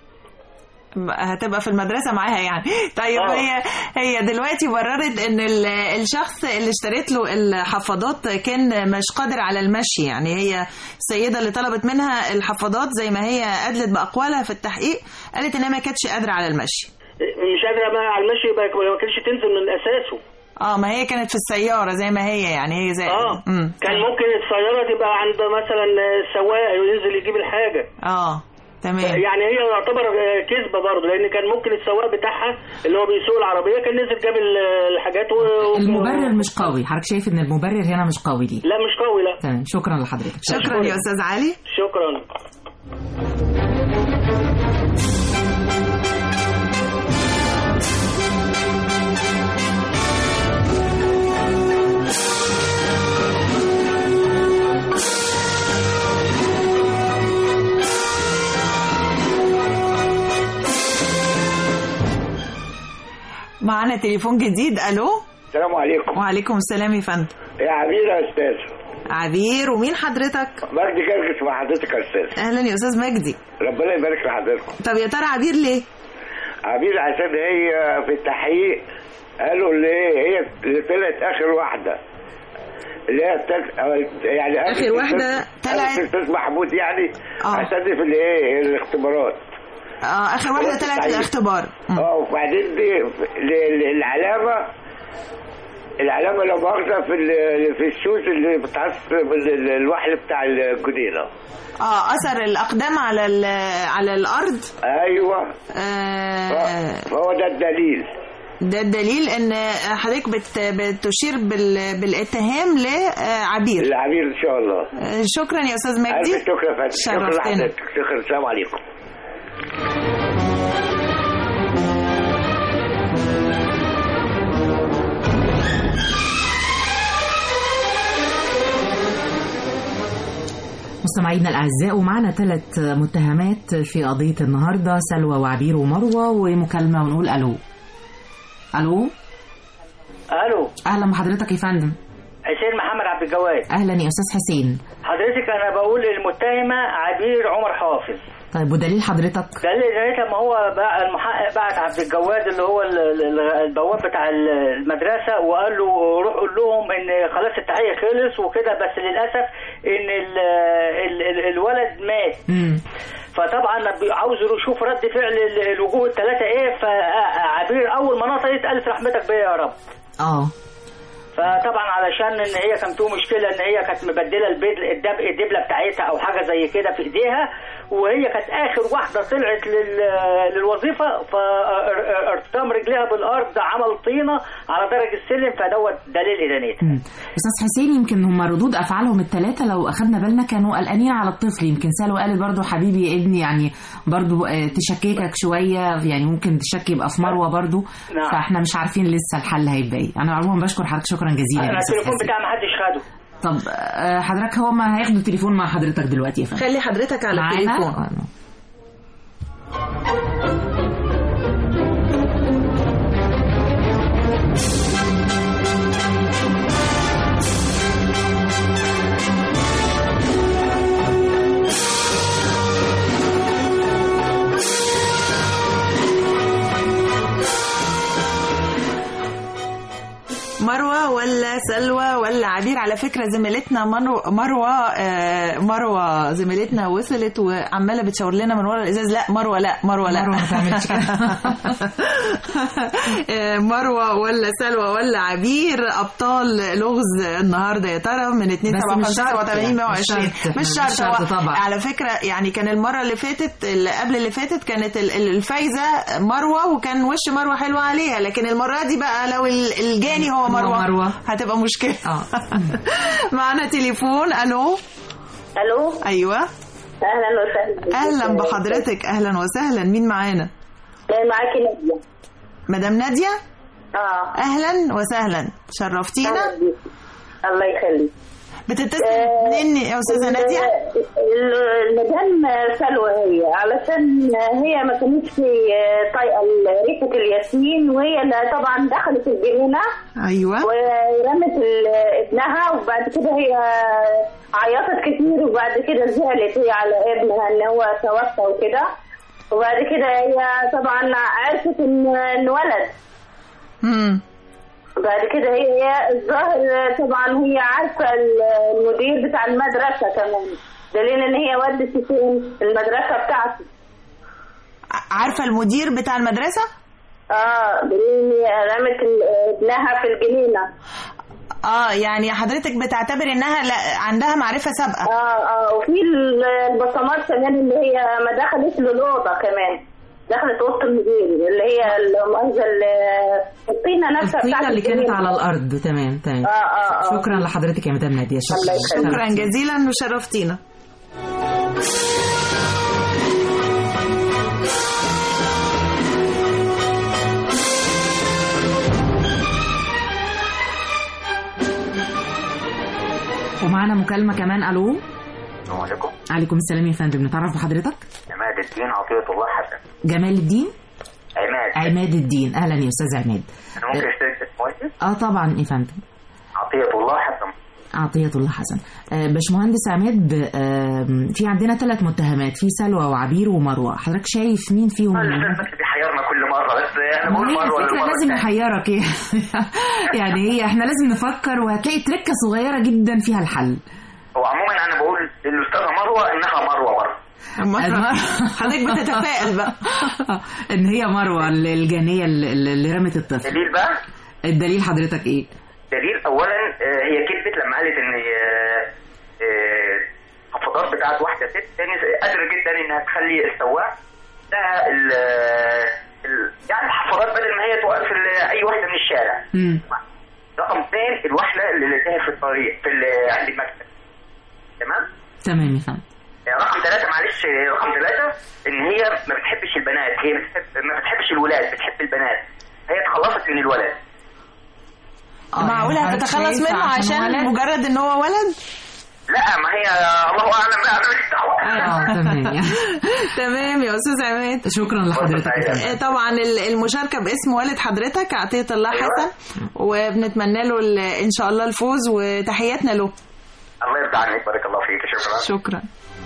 هتبقى في المدرسه معاها يعني طيب آه. هي هي دلوقتي بررت ان ال- الشخص اللي اشتريت له الحفاضات كان مش قادر على المشي يعني هي السيده اللي طلبت منها الحفاضات زي ما هي ادلت باقوالها في التحقيق قالت انها ما كانتش قادره على المشي مش قادره ما على المشي يبقى ما كانش تنزل من اساسه اه ما هي كانت في السياره زي ما هي يعني هي زي اه مم. كان ممكن السياره تبقى عند مثلا سواق ينزل يجيب الحاجه اه تمام يعني هي يعتبر آه، كذبه برضه لان كان ممكن السواق بتاعها اللي هو بيسوق العربيه كان نزل جاب ال- الحاجات و... و- المبرر مش قوي حضرتك شايف ان المبرر هنا مش قوي ليه لا مش قوي لا تمام شكرا لحضرتك شكرا يا استاذ علي شكرا معانا تليفون جديد الو السلام عليكم وعليكم السلام يا فندم يا عبير يا استاذ عبير ومين حضرتك مجدي جرجس مع حضرتك يا استاذ اهلا يا استاذ مجدي ربنا يبارك لحضرتك طب يا ترى عبير ليه عبير عشان هي في التحقيق قالوا اللي هي اللي طلعت اخر واحده اللي هي التل... يعني آخر واحدة طلعت الاستاذ محمود يعني عشان دي في الايه الاختبارات اه اخر واحده طلعت الاختبار اه وبعدين دي ل- ل- العلامه العلامه لا مؤاخذه في ال- في الشوز اللي بتحس بالوحل بتاع الجنينه اه اثر الاقدام على ال- على الارض ايوه آه فهو ده الدليل ده الدليل ان حضرتك بت بتشير بال بالاتهام لعبير العبير ان شاء الله آه، شكرا يا استاذ مجدي الف شكر يا فندم شكرا شرفتنا. لحضرتك شكرا السلام عليكم مستمعينا الاعزاء ومعنا ثلاث متهمات في قضيه النهارده سلوى وعبير ومروه ومكالمه ونقول الو الو الو اهلا بحضرتك يا فندم حسين محمد عبد الجواد اهلا يا استاذ حسين حضرتك انا بقول المتهمه عبير عمر حافظ طيب ودليل حضرتك ده اللي لغايه لما هو بقى المحقق بعت عبد الجواد اللي هو ال- ال- البواب بتاع المدرسه وقال له روح قول لهم ان خلاص التحقيق خلص وكده بس للاسف ان ال ال ال الولد مات فطبعا بي- عاوز يشوف رد فعل ال- الوجوه الثلاثه ايه فعبير اول ما نطقت قالت رحمتك بيا يا رب اه فطبعا علشان ان هي كان فيه مشكله ان هي كانت مبدله البيد الدب الدبله بتاعتها او حاجه زي كده في ايديها وهي كانت اخر واحده طلعت لل... للوظيفه فارتطام رجليها بالارض عمل طينه على درج السلم فدوت دليل ادانتها مم. استاذ حسين يمكن هم ردود افعالهم الثلاثه لو اخذنا بالنا كانوا قلقانين على الطفل يمكن سالوا قالت برضو حبيبي يا ابني يعني برضو آه، تشككك شويه يعني ممكن تشك يبقى في مروه برضو نعم. فاحنا مش عارفين لسه الحل هيبقى ايه انا عموما بشكر حضرتك شكرا جزيلا انا يا أستاذ التليفون حسين. بتاعي ما حدش خده طب آه، حضرتك هو ما هياخدوا تليفون مع حضرتك دلوقتي يا فندم خلي حضرتك على معانا؟ التليفون آه. مروه ولا سلوى ولا عبير على فكره زميلتنا منو- مروه آه، مروه زميلتنا وصلت وعماله بتشاور لنا من ورا الازاز لا مروه لا مروه لا مروة ما تعملش كده. آه، مروه ولا سلوى ولا عبير ابطال لغز النهارده يا ترى من 2 بس 7 مش 5 شرط 87 يعني، 120 مش شرط. مش مش شرط شرط هو طبعا. على فكره يعني كان المره اللي فاتت اللي قبل اللي فاتت كانت ال- ال- الفايزه مروه وكان وش مروه حلو عليها لكن المره دي بقى لو ال- الجاني هو مروه مروة. هتبقى مشكله معانا تليفون الو الو ايوه اهلا وسهلا اهلا بحضرتك اهلا وسهلا مين معانا جاي معاكي ناديه مدام ناديه اه اهلا وسهلا شرفتينا أهلاً بيكي. الله يخليك بتتصل منين يا استاذه ناديه ال- المدام سلوى هي علشان هي ما كانتش طايقه ريحه الياسمين وهي اللي طبعا دخلت الجنينه ايوه ورمت ال- ابنها وبعد كده هي عيطت كتير وبعد كده زعلت هي على ابنها ان هو توفى وكده وبعد كده هي طبعا عرفت ان ان ولد امم بعد كده هي هي الظاهر طبعا هي عارفه المدير بتاع المدرسه كمان دليل ان هي ودت فين المدرسه بتاعتي عارفه المدير بتاع المدرسه اه دليل ان هي رمت ال- ابنها في الجنينه اه يعني حضرتك بتعتبر انها لا عندها معرفه سابقه اه اه وفي ال- البصمات كمان اللي هي ما دخلت له الاوضه كمان دخلت اوضه المدير اللي هي المؤاخذه ال- الطينه نفسها الطينة بتاعت اللي كانت الجنينة. على الأرض تمام تمام آه، آه، آه. شكرا لحضرتك يا مدام نادية شكرا شكرا جزيلا وشرفتينا ومعنا مكالمة كمان ألو السلام عليكم عليكم السلام يا فندم نتعرف بحضرتك عماد الدين عطية الله حسن جمال الدين عماد عماد الدين أهلا يا أستاذ عماد أنا ممكن أشترك اسم والدي اه طبعا يا فندم عطية الله حسن عطية الله حسن آه، باشمهندس عماد آه، في عندنا ثلاث متهمات في سلوى وعبير ومروة حضرتك شايف مين فيهم الأستاذ بس بيحيرنا كل مرة بس أنا ما بقول هي مرة ولا الفكرة مرة لازم التانية. نحيرك يعني هي احنا لازم نفكر وهتلاقي تركة صغيرة جدا فيها الحل هو عموما أنا بقول للأستاذة مروة إنها مروة برضه حضرتك بتتفائل بقى ان هي مروة الجانية اللي اللي رمت الطفل دليل بقى الدليل حضرتك ايه؟ دليل أولا آه، هي كذبت لما قالت إن آه، آه، الحفاضات بتاعت واحدة ست تاني قادرة جدا إنها تخلي السواق ده ال ال- يعني الحفاضات بدل ما هي توقف ال- أي واحدة من الشارع رقم اثنين الوحدة اللي لقيتها في الطريق في ال- عند المكتب تمام تمام يا فندم رقم ثلاثة معلش رقم ثلاثة إن هي ما بتحبش البنات هي بتحب ما بتحبش الولاد بتحب البنات هي اتخلصت من الولد معقولة يعني هتتخلص حضرتك منه شايفة عشان عشان ولد؟ مجرد ان هو ولد لا ما هي الله أعلم بقى اه تمام تمام يا استاذ عماد شكرا لحضرتك يا فندم. آه، طبعا ال- المشاركه باسم والد حضرتك عطيه الله حسن وبنتمنى له ال- ان شاء الله الفوز وتحياتنا له الله يرضى عنك بارك الله فيك شكرا شكرا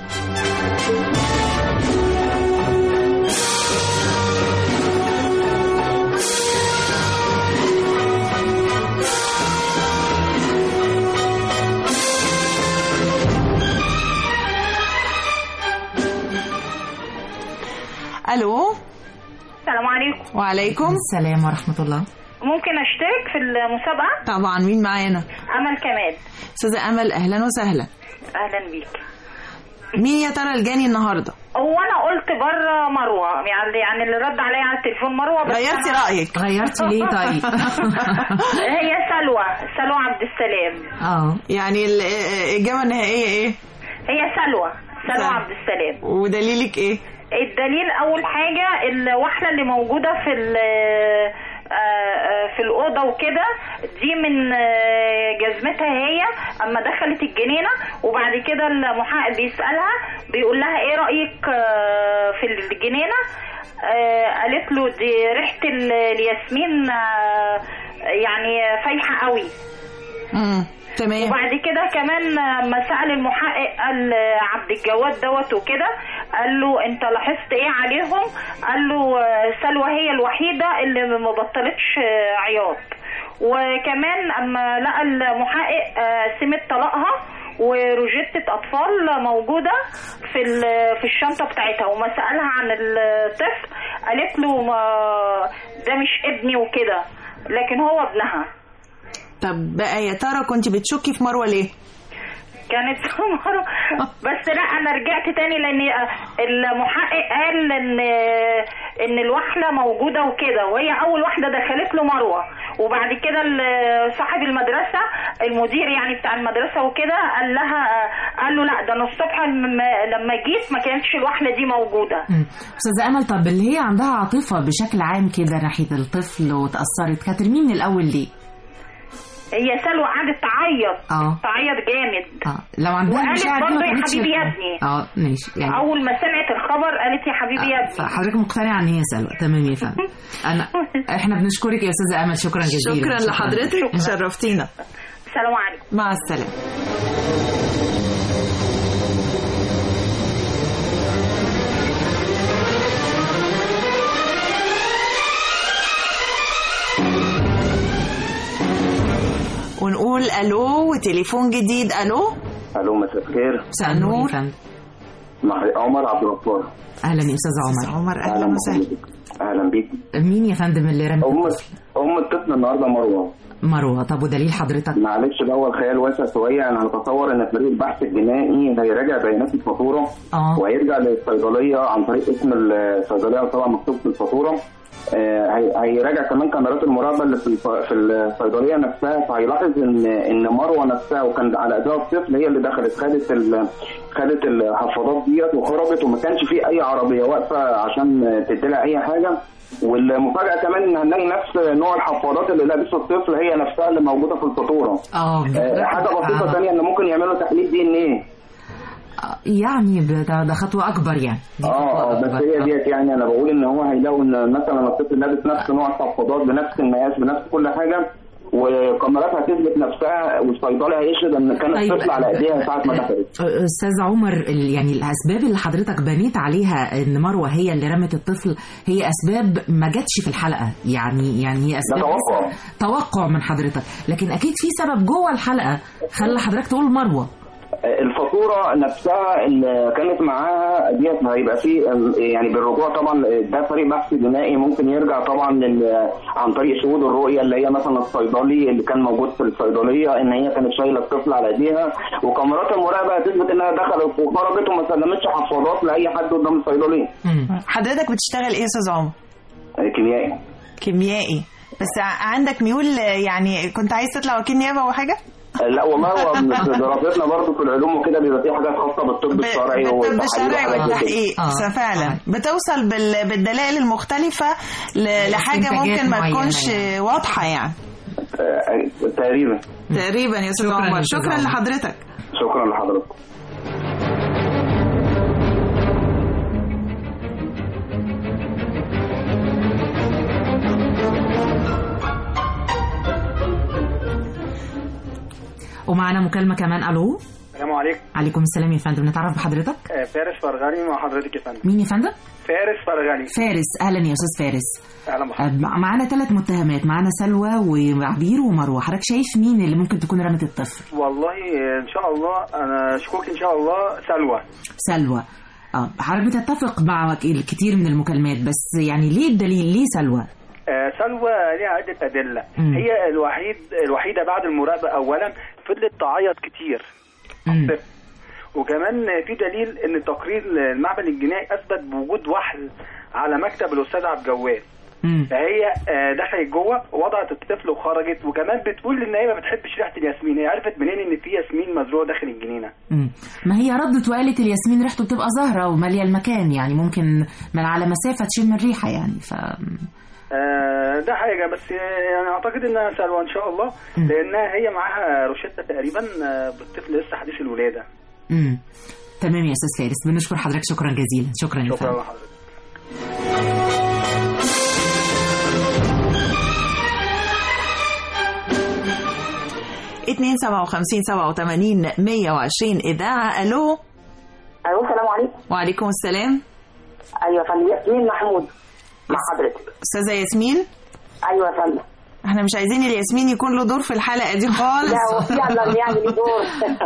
الو السلام عليكم وعليكم السلام ورحمة الله ممكن اشترك في المسابقة طبعا مين معانا امل كمال استاذه امل اهلا وسهلا اهلا بيك مين يا ترى الجاني النهارده هو انا قلت بره مروة يعني يعني اللي رد عليا على التليفون مروة بس غيرتي أنا- رايك غيرتي ليه طيب هي سلوى سلوى عبد السلام اه يعني ال- آه، الاجابه النهائيه ايه هي سلوى سلوى سلوى. عبد السلام ودليلك ايه الدليل اول حاجة الوحلة اللي موجودة في ال- آه، آه، في الأوضة وكده دي من آه، جزمتها هي أما دخلت الجنينة وبعد كده المحقق بيسألها بيقول لها إيه رأيك آه، في الجنينة آه، قالت له دي ريحة ال- الياسمين آه، يعني فايحة قوي امم تمام وبعد كده كمان لما سأل المحقق قال عبد الجواد دوت وكده قال له انت لاحظت ايه عليهم قال له سلوى هي الوحيدة اللي ما بطلتش عياط وكمان اما لقى المحقق آه، سمة طلاقها وروجيتة اطفال موجودة في ال- في الشنطة بتاعتها وما سألها عن الطفل قالت له ما ده مش ابني وكده لكن هو ابنها طب بقى يا ترى كنت بتشكي في مروه ليه كانت مرة بس لا انا رجعت تاني لان المحقق قال ان ان الوحله موجوده وكده وهي اول واحده دخلت له مروه وبعد كده ال- صاحب المدرسه المدير يعني بتاع المدرسه وكده قال لها قال له لا ده انا الصبح لما لما جيت ما كانتش الوحله دي موجوده مم. استاذة امل طب اللي هي عندها عاطفة بشكل عام كده ناحية الطفل وتأثرت كترميه من الاول ليه؟ هي سلوى قعدت تعيط اه تعيط جامد اه لو عندها وقالت المشاعر دي برضه ما يا كانتش حبيبي يا هت- ابني اه ماشي يعني اول ما سمعت الخبر قالت يا حبيبي يا ابني فحضرتك مقتنعة ان هي سلوى تمام يا فندم انا احنا بنشكرك يا استاذة امل شكرا جزيلا شكرا لحضرتك شرفتينا السلام عليكم مع السلامه ونقول الو وتليفون جديد الو الو مساء الخير مساء النور يا فندم مع عمر عبد الغفار اهلا يا استاذ عمر عمر اهلا وسهلا اهلا بيك مين يا فندم اللي رمى ام ام الطفل النهارده مروه مروه طب ودليل حضرتك معلش ده هو الخيال واسع شويه انا هتصور ان فريق البحث الجنائي هيراجع بيانات الفاتوره اه وهيرجع للصيدليه عن طريق اسم الصيدليه طبعا مكتوب في الفاتوره آه، هي- هيراجع كمان كاميرات المراقبه اللي في الف- في الصيدليه نفسها فهيلاحظ ان ان مروه نفسها وكان على ايديها الطفل هي اللي دخلت خدت ال- خدت الحفاضات ديت وخرجت وما كانش في اي عربيه واقفه عشان تديلها اي حاجه والمفاجاه كمان ان هنلاقي نفس نوع الحفاضات اللي لابسه الطفل هي نفسها اللي موجوده في الفاتوره اه آه، حاجه بسيطه ثانيه ان ممكن يعملوا تحليل دي ان ايه يعني ده, ده خطوه اكبر يعني اه اه بس هي ديت يعني انا بقول ان هو هيلاقوا ان مثلا الطفل لابس نفس نوع الحفاضات بنفس المقاس بنفس كل حاجه وكاميرات هتثبت نفسها والصيدلي هيشهد ان كان طيب. الطفل على ايديها ساعه ما دخلت استاذ عمر ال- يعني الاسباب اللي حضرتك بنيت عليها ان مروه هي اللي رمت الطفل هي اسباب ما جاتش في الحلقه يعني يعني هي اسباب توقع. لسه توقع من حضرتك لكن اكيد في سبب جوه الحلقه خلى حضرتك تقول مروه الفاتوره نفسها اللي كانت معاها ديت هيبقى في يعني بالرجوع طبعا ده فريق بحث جنائي ممكن يرجع طبعا لل عن طريق شهود الرؤيه اللي هي مثلا الصيدلي اللي كان موجود في الصيدليه ان هي كانت شايله الطفل على ايديها وكاميرات المراقبه هتثبت انها دخلت وخرجت وما سلمتش حفاضات لاي حد قدام الصيدلي حضرتك بتشتغل ايه يا استاذ عمر كيميائي كيميائي بس ع- عندك ميول يعني كنت عايز تطلع وكيل نيابه او حاجه لا والله هو في دراستنا برضه في العلوم وكده بيبقى في حاجات خاصه بالطب الشرعي بالطب والتحليل الشرعي وحاجات زي كده. والتحقيق فعلا بتوصل بال- بالدلائل المختلفه ل- لحاجه استنتاجات ممكن ما معينة تكونش يعني. واضحه يعني آه، تقريبا تقريبا يا استاذ عمر شكرا لحضرتك شكرا لحضرتك ومعانا مكالمه كمان الو السلام عليكم عليكم السلام يا فندم نتعرف بحضرتك آه، فارس فرغاني مع حضرتك يا فندم مين يا فندم فارس فرغاني فارس اهلا يا استاذ فارس اهلا آه، بحضرتك مع- معانا ثلاث متهمات معانا سلوى وعبير ومروه حضرتك شايف مين اللي ممكن تكون رمت الطفل والله آه، ان شاء الله انا شكوك ان شاء الله سلوى سلوى اه حضرتك بتتفق مع الكثير من المكالمات بس يعني ليه الدليل ليه سلوى آه، سلوى ليها عدة أدلة مم. هي الوحيد الوحيدة بعد المراقبة أولا فضلت تعيط كتير وكمان في دليل ان تقرير المعمل الجنائي اثبت بوجود وحل على مكتب الاستاذ عبد الجواد فهي آه، دخلت جوه وضعت الطفل وخرجت وكمان بتقول ان هي ما بتحبش ريحه الياسمين هي عرفت منين ان في ياسمين مزروع داخل الجنينه مم. ما هي ردت وقالت الياسمين ريحته بتبقى زهرة ومالية المكان يعني ممكن من على مسافة تشم الريحة يعني ف آه، ده حاجه بس آه، يعني اعتقد انها سلوى ان شاء الله لانها هي معاها روشته تقريبا آه، بالطفل لسه حديث الولاده مم. تمام يا استاذ فارس بنشكر حضرتك شكرا جزيلا شكرا يا شكرا فندم لحضرتك 257 87 120 اذاعه الو الو السلام عليكم وعليكم السلام ايوه يا فندم ياسمين محمود مع حضرتك استاذه ياسمين ايوه يا فندم احنا مش عايزين الياسمين يكون له دور في الحلقه دي خالص لا هو يلا اللي يعمل ليه دور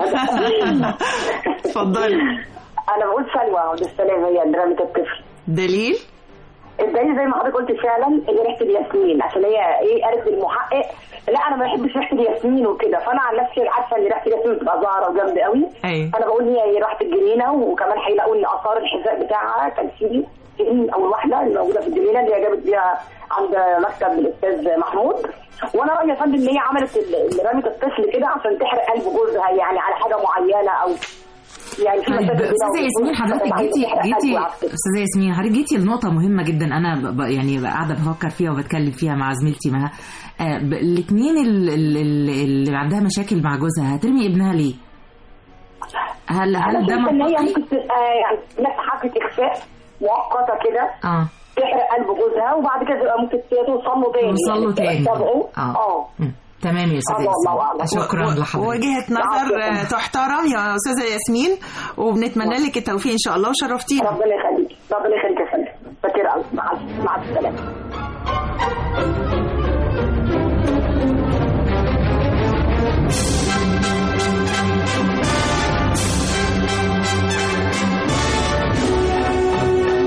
اتفضلي انا بقول سلوى عبد السلام هي اللي رمت الطفل دليل الدليل زي ما حضرتك قلت فعلا هي ريحه الياسمين عشان هي ايه قالت للمحقق لا انا ما بحبش ريحه الياسمين وكده فانا عن نفسي عارفه ان ريحه الياسمين بتبقى ظاهره وجامده قوي ايوه انا بقول هي هي راحت الجنينه وكمان هيلاقوا ان اثار الحذاء بتاعها كان فيه سنين او الواحده اللي موجوده في الجنينه اللي هي جابت بيها عند مكتب الاستاذ محمود وانا رايي يا فندم ان هي عملت ال- اللي رمت الطفل كده عشان تحرق قلب جوزها يعني على حاجه معينه او يعني في طيب مشاكل كده استاذه ياسمين حضرتك جيتي تحرق جيتي قلبه على الطفل. استاذه ياسمين حضرتك جيتي لنقطه مهمه جدا انا ب- ب- يعني قاعده بفكر فيها وبتكلم فيها مع زميلتي مها آه الاثنين اللي عندها مشاكل مع جوزها هترمي ابنها ليه؟ هل انا هل ده شايفه ان هي منطقي؟ ممكن تبقى يعني نفس حركه اخفاء مؤقته كده اه تحرق قلب جوزها وبعد كده تبقى ممكن توصل له تاني توصل له يعني تاني. تتابعه. اه اه مم. تمام يا استاذه الله ياسمين أعلم. شكرا لحضرتك وجهه نظر آه، تحترم يا استاذه ياسمين وبنتمنى لك التوفيق ان شاء الله وشرفتينا ربنا يخليك ربنا يخليك يا فندم فاكر قوي مع مع السلامه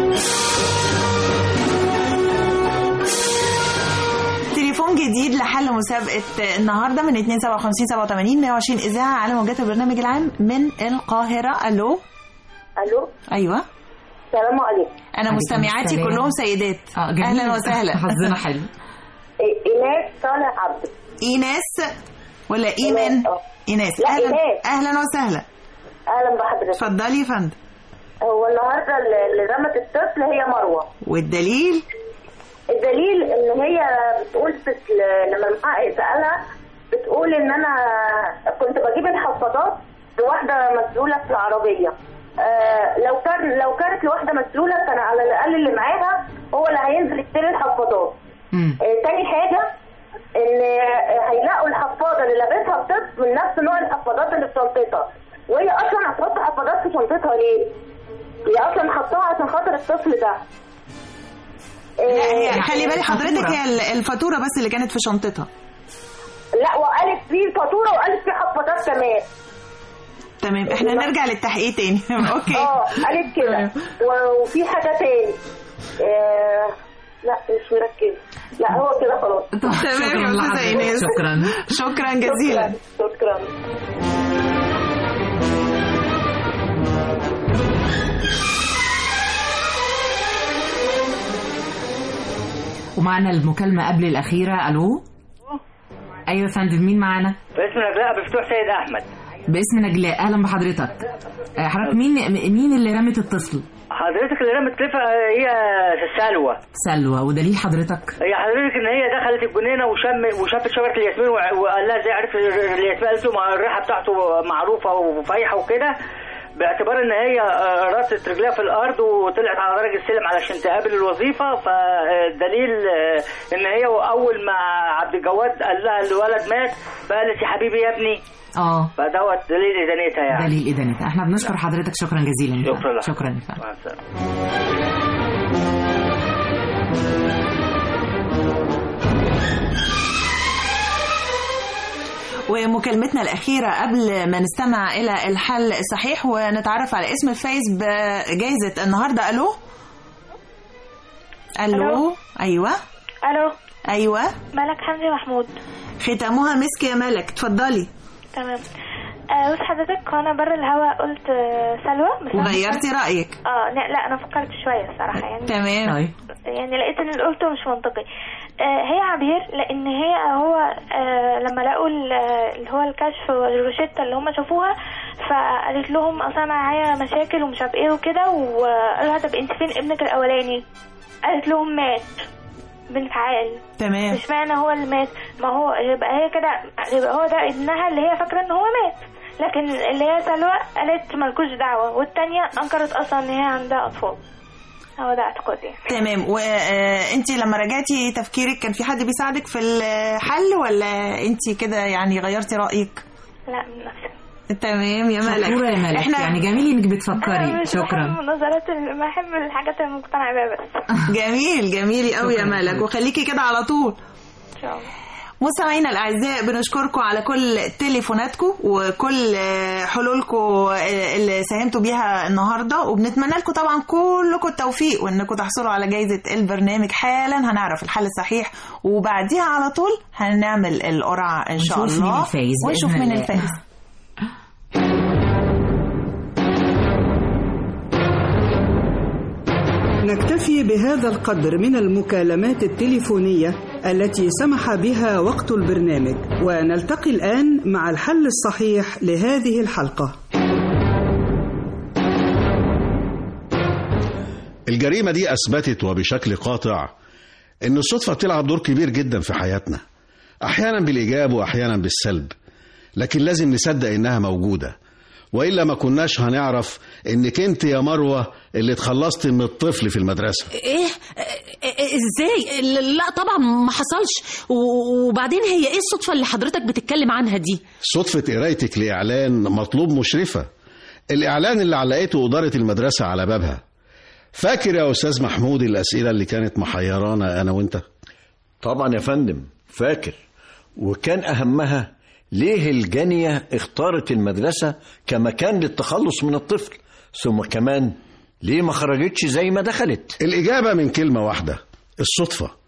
تليفون جديد لحل مسابقة النهاردة من 257 87 120 إذاعة على موجات البرنامج العام من القاهرة ألو الو أيوة السلام عليكم أنا مستمعاتي السلام. كلهم سيدات اه جميل أهلا وسهلا حظنا حلو ايناس صالح عبد إيناس ولا إيمان إيناس لا، أهلا إيناس. أهلا وسهلا اهلا بحضرتك اتفضلي يا فندم هو النهارده اللي اللي رمت الطفل هي مروه والدليل الدليل ان هي بتقول بت... لما المحقق سالها بتقول ان انا كنت بجيب الحفاضات لواحده مسؤوله في العربيه آه لو كان لو كانت لواحده مسؤوله كان على الاقل اللي معاها هو اللي هينزل يشتري الحفاضات آه تاني حاجه ان هيلاقوا الحفاضه اللي لابسها الطفل من نفس نوع الحفاضات اللي في شنطتها وهي اصلا هتحط حفاضات في شنطتها ليه؟ هي اصلا حطاها عشان خاطر الطفل ده لا هي آه، خلي بالي حضرتك هي ال- الفاتورة بس اللي كانت في شنطتها لا وقالت في فاتوره وقالت في حفاضات كمان تمام احنا نرجع للتحقيق تاني اوكي اه قالت كده و- وفي حاجه تاني آه لا مش مركزه لا هو كده خلاص تمام يا استاذه ايناس شكرا شكرا جزيلا شكرا ومعنا المكالمة قبل الأخيرة ألو أيوة يا فندم مين معانا؟ باسم نجلاء بفتوح سيد احمد باسم نجلاء أهلا بحضرتك آه، حضرتك مين مين اللي رمت الطفل؟ حضرتك اللي رمت تلفة هي سلوى سلوى ودليل حضرتك هي حضرتك ان هي دخلت الجنينه وشم وشافت شجره الياسمين وع- وقال لها ازاي عرفت الياسمين قالت له ما الريحه بتاعته معروفه وفايحه وكده باعتبار ان هي آه، راست رجليها في الارض وطلعت على درج السلم علشان تقابل الوظيفه فالدليل آه، ان هي اول ما عبد الجواد قال لها الولد مات فقالت يا حبيبي يا ابني اه فدوت دليل ادانتها يعني دليل إدانتها احنا بنشكر حضرتك شكرا جزيلا يا فندم. شكرا لك. شكرا يا فندم. مع السلامه ومكالمتنا الأخيرة قبل ما نستمع إلى الحل الصحيح ونتعرف على اسم الفايز بجائزة النهاردة ألو ألو ألو. أيوة الو أيوة ملك حمدي محمود ختامها مسك يا ملك اتفضلي تمام آه بص حضرتك وانا بره الهوا قلت آه سلوى بس أنا وغيرتي فكرت- رأيك اه لا, لا انا فكرت شويه الصراحه يعني تمام يعني لقيت ان اللي قلته مش منطقي آه هي عبير لان هي هو آه لما لقوا ال- اللي هو الكشف والروشته اللي هم شافوها فقالت لهم اصل انا معايا مشاكل ومش عارف ايه وكده وقالوا لها طب انت فين ابنك الاولاني قالت لهم مات بنفعال تمام مش معنى هو اللي مات ما هو يبقى هي كده يبقى هو ده ابنها اللي هي فاكره ان هو مات لكن اللي هي سلوى قالت مالكوش دعوه والتانية انكرت اصلا ان هي عندها اطفال هو ده اعتقادي يعني. تمام وانت لما رجعتي تفكيرك كان في حد بيساعدك في الحل ولا انت كده يعني غيرتي رأيك لا من نفسي تمام يا ملك شكورة يا ملك احنا يعني جميل انك أنا بتفكري مش شكرا بحب النظرات اللي بحب الحاجات اللي مقتنعه بيها بس جميل جميل قوي يا شكراً. ملك وخليكي كده على طول ان شاء الله مستمعينا الاعزاء بنشكركم على كل تليفوناتكم وكل آه، حلولكم آه، اللي ساهمتوا بيها النهارده وبنتمنى لكم طبعا كلكم التوفيق وانكم تحصلوا على جائزه البرنامج حالا هنعرف الحل الصحيح وبعديها على طول هنعمل القرعه ان شاء ونشوف الله مين الفايز ونشوف بإذن مين الله. الفايز نكتفي بهذا القدر من المكالمات التليفونية التي سمح بها وقت البرنامج ونلتقي الآن مع الحل الصحيح لهذه الحلقة الجريمة دي أثبتت وبشكل قاطع إن الصدفة بتلعب دور كبير جدا في حياتنا أحيانا بالإيجاب وأحيانا بالسلب لكن لازم نصدق إنها موجودة وإلا ما كناش هنعرف إنك أنت يا مروة اللي اتخلصت من الطفل في المدرسة ايه إيه- ازاي لا طبعا ما حصلش و- وبعدين هي ايه الصدفه اللي حضرتك بتتكلم عنها دي صدفة قرايتك لإعلان مطلوب مشرفة الإعلان اللي علقته إدارة المدرسة على بابها فاكر يا أستاذ محمود الأسئلة اللي كانت محيرانا أنا وأنت طبعا يا فندم فاكر وكان أهمها ليه الجانية اختارت المدرسة كمكان للتخلص من الطفل ثم كمان ليه ما خرجتش زي ما دخلت الإجابة من كلمة واحدة الصدفة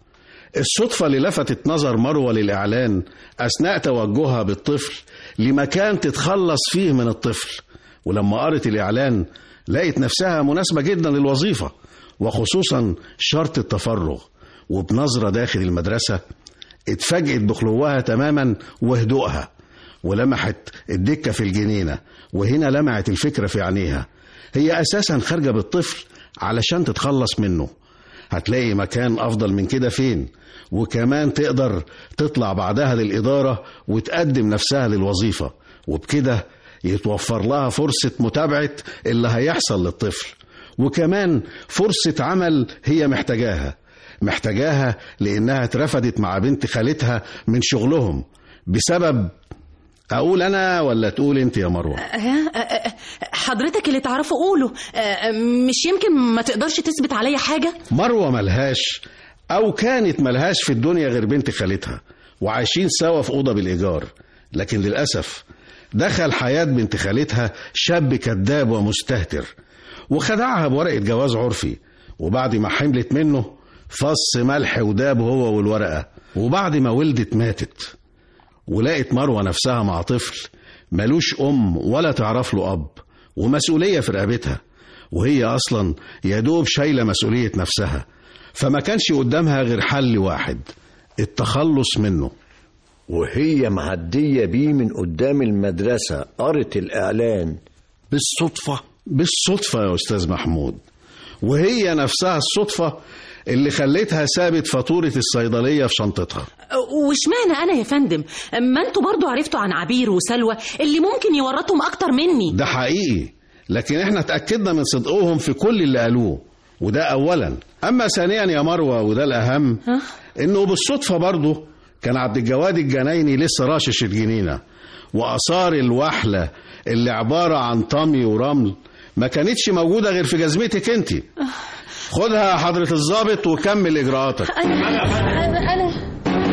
الصدفة اللي لفتت نظر مروة للإعلان أثناء توجهها بالطفل لمكان تتخلص فيه من الطفل ولما قرت الإعلان لقيت نفسها مناسبة جدا للوظيفة وخصوصا شرط التفرغ وبنظرة داخل المدرسة اتفاجئت بخلوها تماما وهدوءها ولمحت الدكة في الجنينة وهنا لمعت الفكرة في عينيها هي أساسا خارجة بالطفل علشان تتخلص منه هتلاقي مكان أفضل من كده فين وكمان تقدر تطلع بعدها للإدارة وتقدم نفسها للوظيفة وبكده يتوفر لها فرصة متابعة اللي هيحصل للطفل وكمان فرصة عمل هي محتاجاها محتاجاها لأنها اترفدت مع بنت خالتها من شغلهم بسبب أقول أنا ولا تقول أنت يا مروة ها؟ أه، أه، حضرتك اللي تعرفه قوله أه، مش يمكن ما تقدرش تثبت عليا حاجة مروة ملهاش أو كانت ملهاش في الدنيا غير بنت خالتها وعايشين سوا في أوضة بالإيجار لكن للأسف دخل حياة بنت خالتها شاب كذاب ومستهتر وخدعها بورقة جواز عرفي وبعد ما حملت منه فص ملح وداب هو والورقة وبعد ما ولدت ماتت ولقت مروة نفسها مع طفل ملوش أم ولا تعرف له أب ومسؤولية في رقبتها وهي أصلا يدوب شايلة مسؤولية نفسها فما كانش قدامها غير حل واحد التخلص منه وهي معدية بيه من قدام المدرسة قرت الإعلان بالصدفة بالصدفة يا أستاذ محمود وهي نفسها الصدفة اللي خلتها سابت فاتورة الصيدلية في شنطتها واشمعنى أنا يا فندم ما انتوا برضو عرفتوا عن عبير وسلوى اللي ممكن يورطهم أكتر مني ده حقيقي لكن احنا اتأكدنا من صدقهم في كل اللي قالوه وده أولا أما ثانيا يا مروة وده الأهم ها؟ إنه بالصدفة برضه كان عبد الجواد الجنايني لسه راشش الجنينة وآثار الوحلة اللي عبارة عن طمي ورمل ما كانتش موجودة غير في جزمتك انت خدها يا حضرة الضابط وكمل إجراءاتك أنا أنا أنا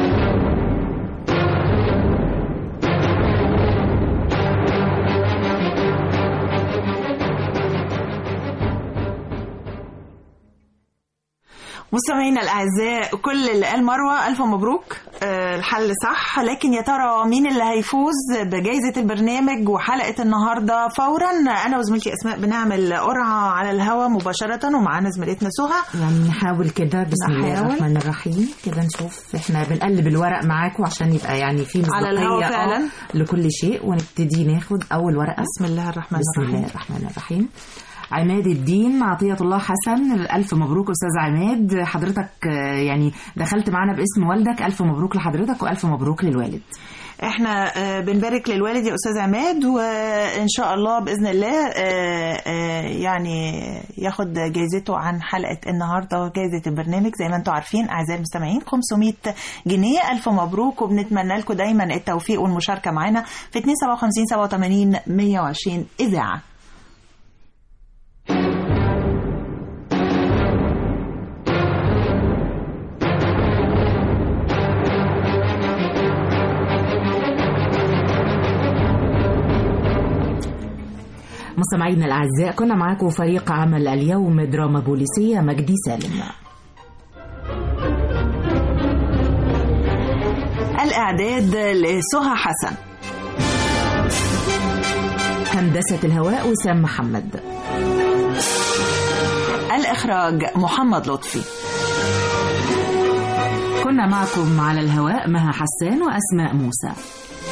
مستمعينا الاعزاء كل اللي قال مروه الف مبروك آه، الحل صح لكن يا ترى مين اللي هيفوز بجائزه البرنامج وحلقه النهارده فورا انا وزميلتي اسماء بنعمل قرعه على الهواء مباشره ومعانا زميلتنا سهى يعني نحاول كده بسم الله نحاول. الرحمن الرحيم كده نشوف احنا بنقلب الورق معاكم عشان يبقى يعني في على الهوا مصداقية آه فعلا. لكل شيء ونبتدي ناخد اول ورقه بسم الله الرحمن بسم الرحيم. الله الرحمن الرحيم عماد الدين عطية الله حسن ألف مبروك أستاذ عماد حضرتك آه، يعني دخلت معانا باسم والدك ألف مبروك لحضرتك وألف مبروك للوالد احنا آه، بنبارك للوالد يا استاذ عماد وان شاء الله باذن الله آه، آه، يعني ياخد جايزته عن حلقه النهارده جايزه البرنامج زي ما انتم عارفين اعزائي المستمعين 500 جنيه الف مبروك وبنتمنى لكم دايما التوفيق والمشاركه معانا في 257 87 120 اذاعه مستمعينا الأعزاء كنا معاكم فريق عمل اليوم دراما بوليسية مجدي سالم الاعداد لسهى حسن هندسة الهواء وسام محمد الاخراج محمد لطفي كنا معكم على الهواء مها حسان وأسماء موسى